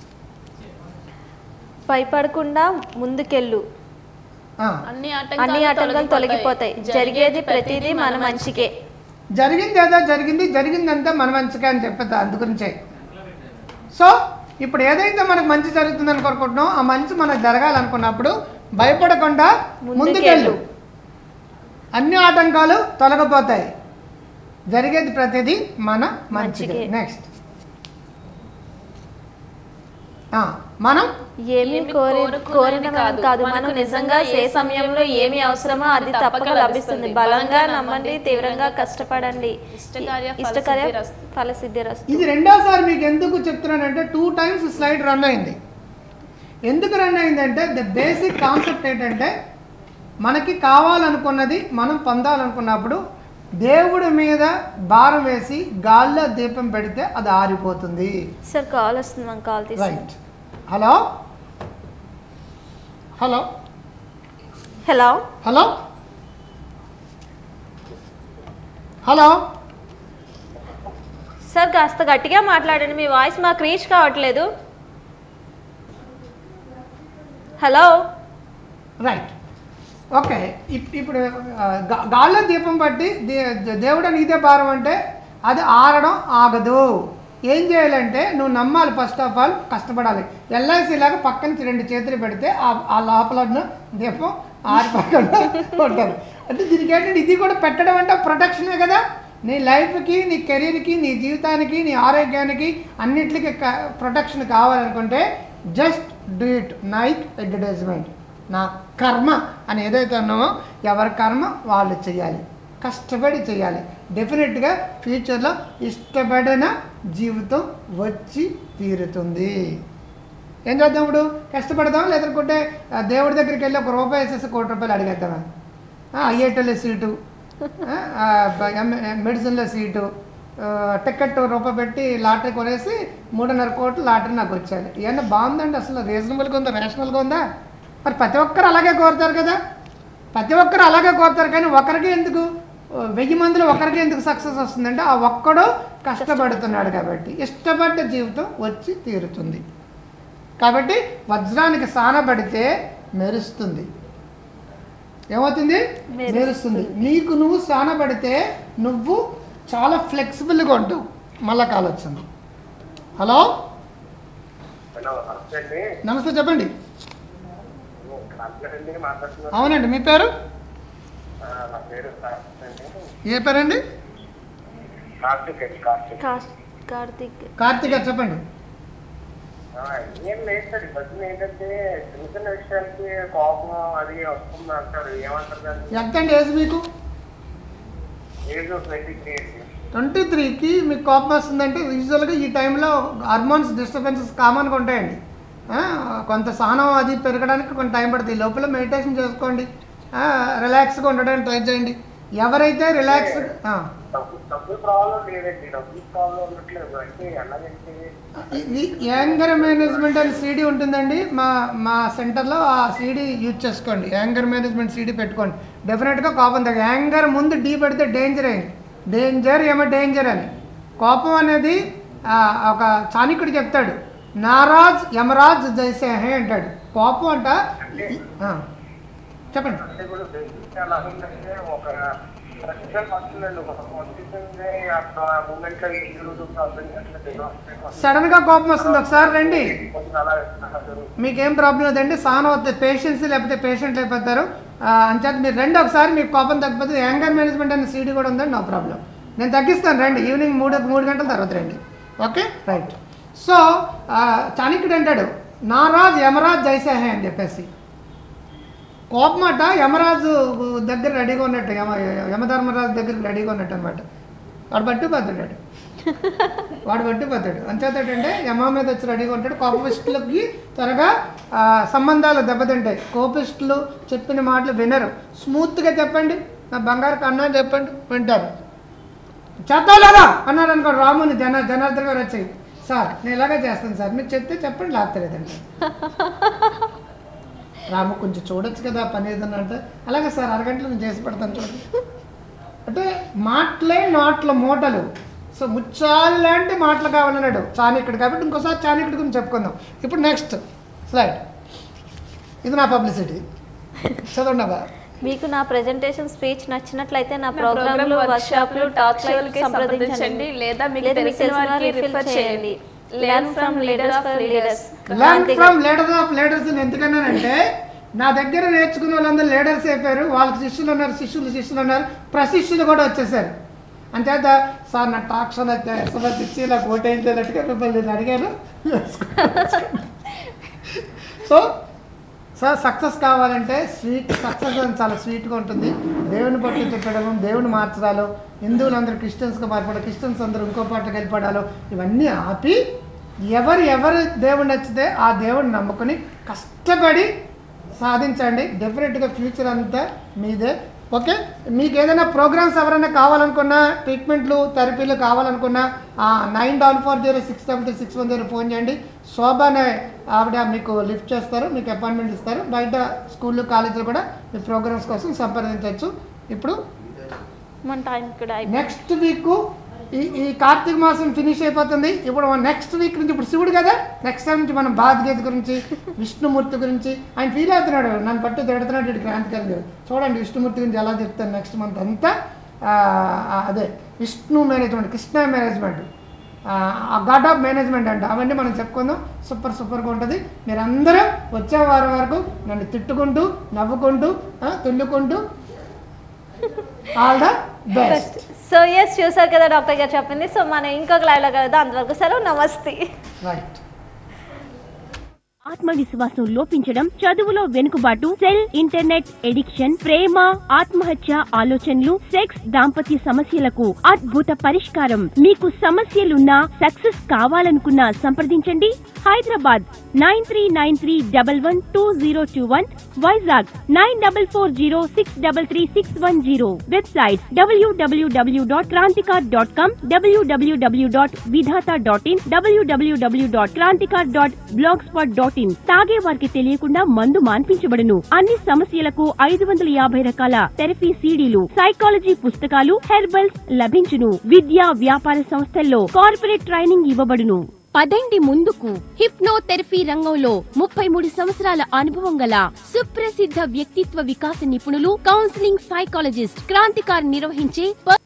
భయపడకుండా ముందుకెళ్ళు అన్ని అన్ని ఆటంకాలు తొలగిపోతాయి జరిగేది ప్రతిదీ మన మంచికే జరిగింది ఏదో జరిగింది జరిగిందంతా మన మంచిగా అని చెప్పేది అందు గురించే సో ఇప్పుడు ఏదైతే మనకు మంచి జరుగుతుందని కోరుకుంటున్నాం ఆ మంచి మనకు జరగాలనుకున్నప్పుడు భయపడకుండా ముందుకెళ్ళు అన్ని ఆటంకాలు తొలగిపోతాయి జరిగేది ప్రతిదీ మన మంచిగా మంచికే. నెక్స్ట్ మనం ఏమి కోరి కోరిన కాదు మనకు నిజంగా ఏ సమయంలో ఏమి అవసరమో అది తప్పక లభిస్తుంది బలంగా నమ్మండి తీవ్రంగా కష్టపడండి ఇష్టకార్య ఇష్టకార్య ఫలసిద్ధిరస్తు. ఫలసిద్ధి రస్తు ఇది రెండోసారి మీకు ఎందుకు చెప్తున్నానంటే టూ టైమ్స్ స్లైడ్ రన్ అయింది ఎందుకు రన్ అయిందంటే ద బేసిక్ కాన్సెప్ట్ ఏంటంటే మనకి కావాలనుకున్నది మనం పొందాలనుకున్నప్పుడు దేవుడి మీద భారం వేసి గాల్లో దీపం పెడితే అది ఆరిపోతుంది సార్ కాల్ వస్తుంది మనం కాల్ తీసి right hello hello hello hello hello sir కాస్త గట్టిగా మాట్లాడండి మీ వాయిస్ మాకు రీచ్ కావట్లేదు హలో రైట్ ఓకే ఇప్- ఇప్పుడు ఆ, గా- గాల్లో దీపం పట్టి దే- దేవుడు అని ఇదే భారం అంటే అది ఆరడం ఆగదు ఏం చేయాలంటే నువ్వు నమ్మాలి ఫస్ట్ ఆఫ్ ఆల్ కష్టపడాలి ఎల్ఐసి లాగా పక్క నుంచి రెండు చేతులు పెడితే ఆ- ఆ లోపల ఉన్న దీపం ఆరిపోకుండా ఉంటుంది అంటే దీనికి ఏంటంటే ఇది కూడా పెట్టడం అంటే ప్రొటెక్షనే కదా నీ లైఫ్కి నీ కెరీర్కి నీ జీవితానికి నీ ఆరోగ్యానికి అన్నిటికీ ప్రొటెక్షన్ కావాలనుకుంటే just do it Nike advertisement నా కర్మ అని ఏదైతే అన్నామో ఎవరి కర్మ వాళ్ళు చేయాలి కష్టపడి చేయాలి డెఫినెట్గా ఫ్యూచర్లో ఇష్టపడిన జీవితం వచ్చి తీరుతుంది ఏం చేద్దాం ఇప్పుడు కష్టపడదాం లేదనుకుంటే ఆ, దేవుడి దగ్గరికి వెళ్ళి ఒక రూపాయి వేసేసి కోటి రూపాయలు అడిగేద్దామా ఐఐటీలో సీటు ఆ, ఆ, బ- ఎం- మెడిసిన్లో సీటు ఆ, టికెట్ రూపాయి పెట్టి లాటరీ కొనేసి మూడున్నర కోట్లు లాటరీ నాకు వచ్చాయి ఇవన్నీ బాగుందండి అసలు రీజనబుల్గా ఉందా రేషనల్గా ఉందా మరి ప్రతి ఒక్కరు అలాగే కోరుతారు కదా ప్రతి ఒక్కరు అలాగే కోరుతారు కానీ ఒకరికి ఎందుకు ఓ, వెయ్యి మందిలో ఒకరికి ఎందుకు సక్సెస్ వస్తుందంటే ఆ ఒక్కడు కష్టపడుతున్నాడు కాబట్టి ఇష్టపడ్డ జీవితం వచ్చి తీరుతుంది కాబట్టి వజ్రానికి సానబడితే మెరుస్తుంది ఏమవుతుంది మెరుస్తుంది నీకు నువ్వు సానబడితే నువ్వు చాలా ఫ్లెక్సిబుల్గా ఉంటావు మళ్ళా కాల్ వచ్చింది హలో హలో నమస్తే అండి నమస్తే చెప్పండి మాట్లాడండి మాట్లాడుతున్నాను అవునండి మీ పేరు ఆ, నా పేరు కార్తీక్ అండి ఏ పేరండి కార్తీక్ అండి కార్తీక్ కాస్- కార్తీక్ కార్తీక్ గారు చెప్పండి ఆ, ఏం లేదు సార్ ఈ మధ్యన ఏంటంటే చిన్న చిన్న విషయాలకి కోపం అది వస్తుంది అంటారు ఏమంటారు దాన్ని ఎంత అండి ఏజ్ మీకు ఏజ్ ట్వంటీ త్రీ అండి ట్వంటీ త్రీకి మీకు కోపం వస్తుందంటే యూజువల్గా ఈ టైంలో హార్మోన్స్ డిస్టర్బెన్సెస్ కామన్గా ఉంటాయండి ఆ, కొంత సహనం అది పెరగడానికి కొంత టైం పడుతుంది ఈ లోపల మెడిటేషన్ చేసుకోండి ఆ, రిలాక్స్గా ఉండడానికి ట్రై చేయండి ఎవరైతే రిలాక్స్ డబ్బు డబ్బు ప్రాబ్లం లేదండి డబ్బు ప్రాబ్లం ఉండట్లేదు అంటే ఎలాగంటే ఇది యాంగర్ మేనేజ్మెంట్ అని సీడీ ఉంటుందండి మా మా సెంటర్లో ఆ సీడీ యూజ్ చేసుకోండి యాంగర్ మేనేజ్మెంట్ సీడీ పెట్టుకోండి డెఫినెట్గా కోపం తగ్గ యాంగర్ ముందు డీ పెడితే డేంజర్ అయింది డేంజర్ ఏమో డేంజర్ అని కోపం అనేది ఆ, ఒక చాణికుడు చెప్తాడు నారాజ్ యమరాజ్ జైసే హే అంటాడు కోపం అంట ఆ, చెప్పండి అంటే ఇప్పుడు బేసిక్ ఎలా ఉందంటే ఒక ప్రస్తుతం వస్తుందండి ఒక వస్తుంది అట్లా మూమెంట్ లో ఇల్లు అర్థం అట్లా సడన్గా కోపం వస్తుంది ఒకసారి రండి కొంచెం అలా అలా జరుగుతుంది మీకేం ప్రాబ్లం లేదండి సహనం అవుతుంది పేషెన్స్ లేకపోతే పేషెంట్ అయిపోతారు ఆ, అంచేత మీరు రండి ఒకసారి మీకు కోపం తగ్గిపోతే యాంగర్ మేనేజ్మెంట్ అనే సీడీ కూడా ఉందండి నో ప్రాబ్లం నేను తగ్గిస్తాను రండి ఈవినింగ్ మూడు మూడు గంటల తర్వాత రండి ఓకే రైట్ సో ఆ, చాణక్యుడు అంటాడు నారాజ్ యమరాజ్ జైసేహే అని చెప్పేసి కోపం అట యమరాజు దగ్గర రెడీగా ఉన్నట్టు యమ యమధర్మరాజు దగ్గర రెడీగా ఉన్నట్టు అనమాట వాడు పట్టిపోతాడు వాడు పట్టిపోతాడు అంచేతంటే యమ మీద వచ్చి రెడీగా ఉంటాడు కోపపిస్టులకి త్వరగా ఆ, సంబంధాలు దెబ్బతింటాయి కోపిస్టులు చెప్పిన మాటలు వినరు స్మూత్గా చెప్పండి నా బంగారు కన్నా చెప్పండి వింటారు చేద్దాం లేదా అన్నారు అనుకో రాముని జన జనార్దన్ గారు వచ్చి సార్ నేను ఇలాగే చేస్తాను సార్ మీరు చెప్తే చెప్పండి లేకపోలేదండి రాము కొంచెం చూడొచ్చు కదా పని ఏదన్నా అంటే అలాగే సార్ అరగంటలో నేను చేసి పెడతాను చూడండి అంటే మాటలే నాట్ల మూటలు సో ముచ్చాలు లాంటి మాటలు కావాలన్నాడు చాణక్యుడు కాబట్టి ఇంకోసారి చాణక్యుడి గురించి చెప్పుకుందాం ఇప్పుడు నెక్స్ట్ స్లైడ్ ఇది నా పబ్లిసిటీ చదవండి అబ్బా మీకు నా ప్రెజెంటేషన్ స్పీచ్ నచ్చినట్లయితే నా ప్రోగ్రామ్ ప్రోగ్రామ్లు వర్క్షాప్లు టాక్ షోలకి సంప్రదించండి లేదా మీకు తెలిసిన వారికి రిఫర్ చేయండి learn from leaders for leaders learn from leaders of leaders ఎందుకన్నానంటే నా దగ్గర నేర్చుకున్న వాళ్ళందరూ లీడర్స్ అయిపోయారు వాళ్ళకి శిష్యులు ఉన్నారు శిష్యులు శిష్యులు ఉన్నారు ప్రశిష్యులు కూడా వచ్చేసారు అంచేత సార్ నా టాక్ షో అయితే ఎస్ఎంఎస్ ఇచ్చి ఇలా ఓటేయించేటట్టుగా మిమ్మల్ని నేను అడిగాను సో సార్ సక్సెస్ కావాలంటే స్వీట్ సక్సెస్ అని చాలా స్వీట్గా ఉంటుంది దేవుని పట్ల చెప్పడం దేవుని మార్చడాలు హిందువులందరూ క్రిస్టియన్స్గా మారిపోవడం క్రిస్టియన్స్ అందరూ ఇంకో పాటకి వెళ్ళిపోవడాలు ఇవన్నీ ఆపి ఎవరు ఎవరు దేవుడు నచ్చితే ఆ దేవుడిని నమ్ముకొని కష్టపడి సాధించండి డెఫినెట్గా ఫ్యూచర్ అంతా మీదే ఓకే మీకు ఏదైనా ప్రోగ్రామ్స్ ఎవరైనా కావాలనుకున్నా ట్రీట్మెంట్లు థెరపీలు కావాలనుకున్నా nine double four zero six double three six one zero phone చేయండి శోభ అనే ఆవిడ మీకు లిఫ్ట్ చేస్తారు మీకు అపాయింట్మెంట్ ఇస్తారు బయట స్కూళ్ళు కాలేజీలు కూడా మీ ప్రోగ్రామ్స్ కోసం సంప్రదించవచ్చు ఇప్పుడు మన టైం కూడా అయిపోయింది. నెక్స్ట్ వీక్ ఈ ఈ కార్తీక మాసం ఫినిష్ అయిపోతుంది ఇప్పుడు నెక్స్ట్ వీక్ నుంచి ఇప్పుడు శివుడు కదా నెక్స్ట్ టైం నుంచి మనం భాద్గీత గురించి విష్ణుమూర్తి గురించి ఆయన ఫీల్ అవుతున్నాడు నన్ను పట్టు తిడుతున్నాడు ఇటు క్రాంతికారి గారు చూడండి విష్ణుమూర్తి గురించి ఎలా చెప్తాను నెక్స్ట్ మంత్ అంతా ఆ, ఆ, అదే Vishnu management Krishna management god of management అంట అవన్నీ మనం చెప్పుకుందాం సూపర్ సూపర్గా ఉంటుంది మీరందరూ వచ్చే వారం వరకు నన్ను తిట్టుకుంటూ నవ్వుకుంటూ ఆ, తుల్లుకుంటూ all the best so yes చూసారు కదా డాక్టర్ గారు చెప్పింది సో మనం ఇంకొక లైవ్ లో కలుద్దాం అంతవరకు సెలవు నమస్తే రైట్ ఆత్మవిశ్వాసం లోపించడం చదువులో వెనుకబాటు సెల్ ఇంటర్నెట్ ఎడిక్షన్ ప్రేమ ఆత్మహత్య ఆలోచనలు సెక్స్ దాంపత్య సమస్యలకు అద్భుత పరిష్కారం మీకు సమస్యలున్నా సక్సెస్ కావాలనుకున్నా సంప్రదించండి Hyderabad nine three nine three double one two zero two one Vizag nine double four zero six double three six one zero website W W W dot Kranthikar dot com W W W dot Vidhata dot in W W W dot Kranthikar dot blog spot dot in తాగే వారికి తెలియకుండా మందు మాన్పించబడును అన్ని సమస్యలకు ఐదు వందల యాభై రకాల థెరపీ సీడీలు సైకాలజీ పుస్తకాలు హెర్బల్స్ లభించును విద్యా వ్యాపార సంస్థల్లో కార్పొరేట్ ట్రైనింగ్ ఇవ్వబడును పదండి ముందుకు హిప్నోథెరపీ రంగంలో ముప్పై మూడు సంవత్సరాల అనుభవం గల సుప్రసిద్ధ వ్యక్తిత్వ వికాస నిపుణులు కౌన్సిలింగ్ సైకాలజిస్ట్ క్రాంతికార్ నిర్వహించే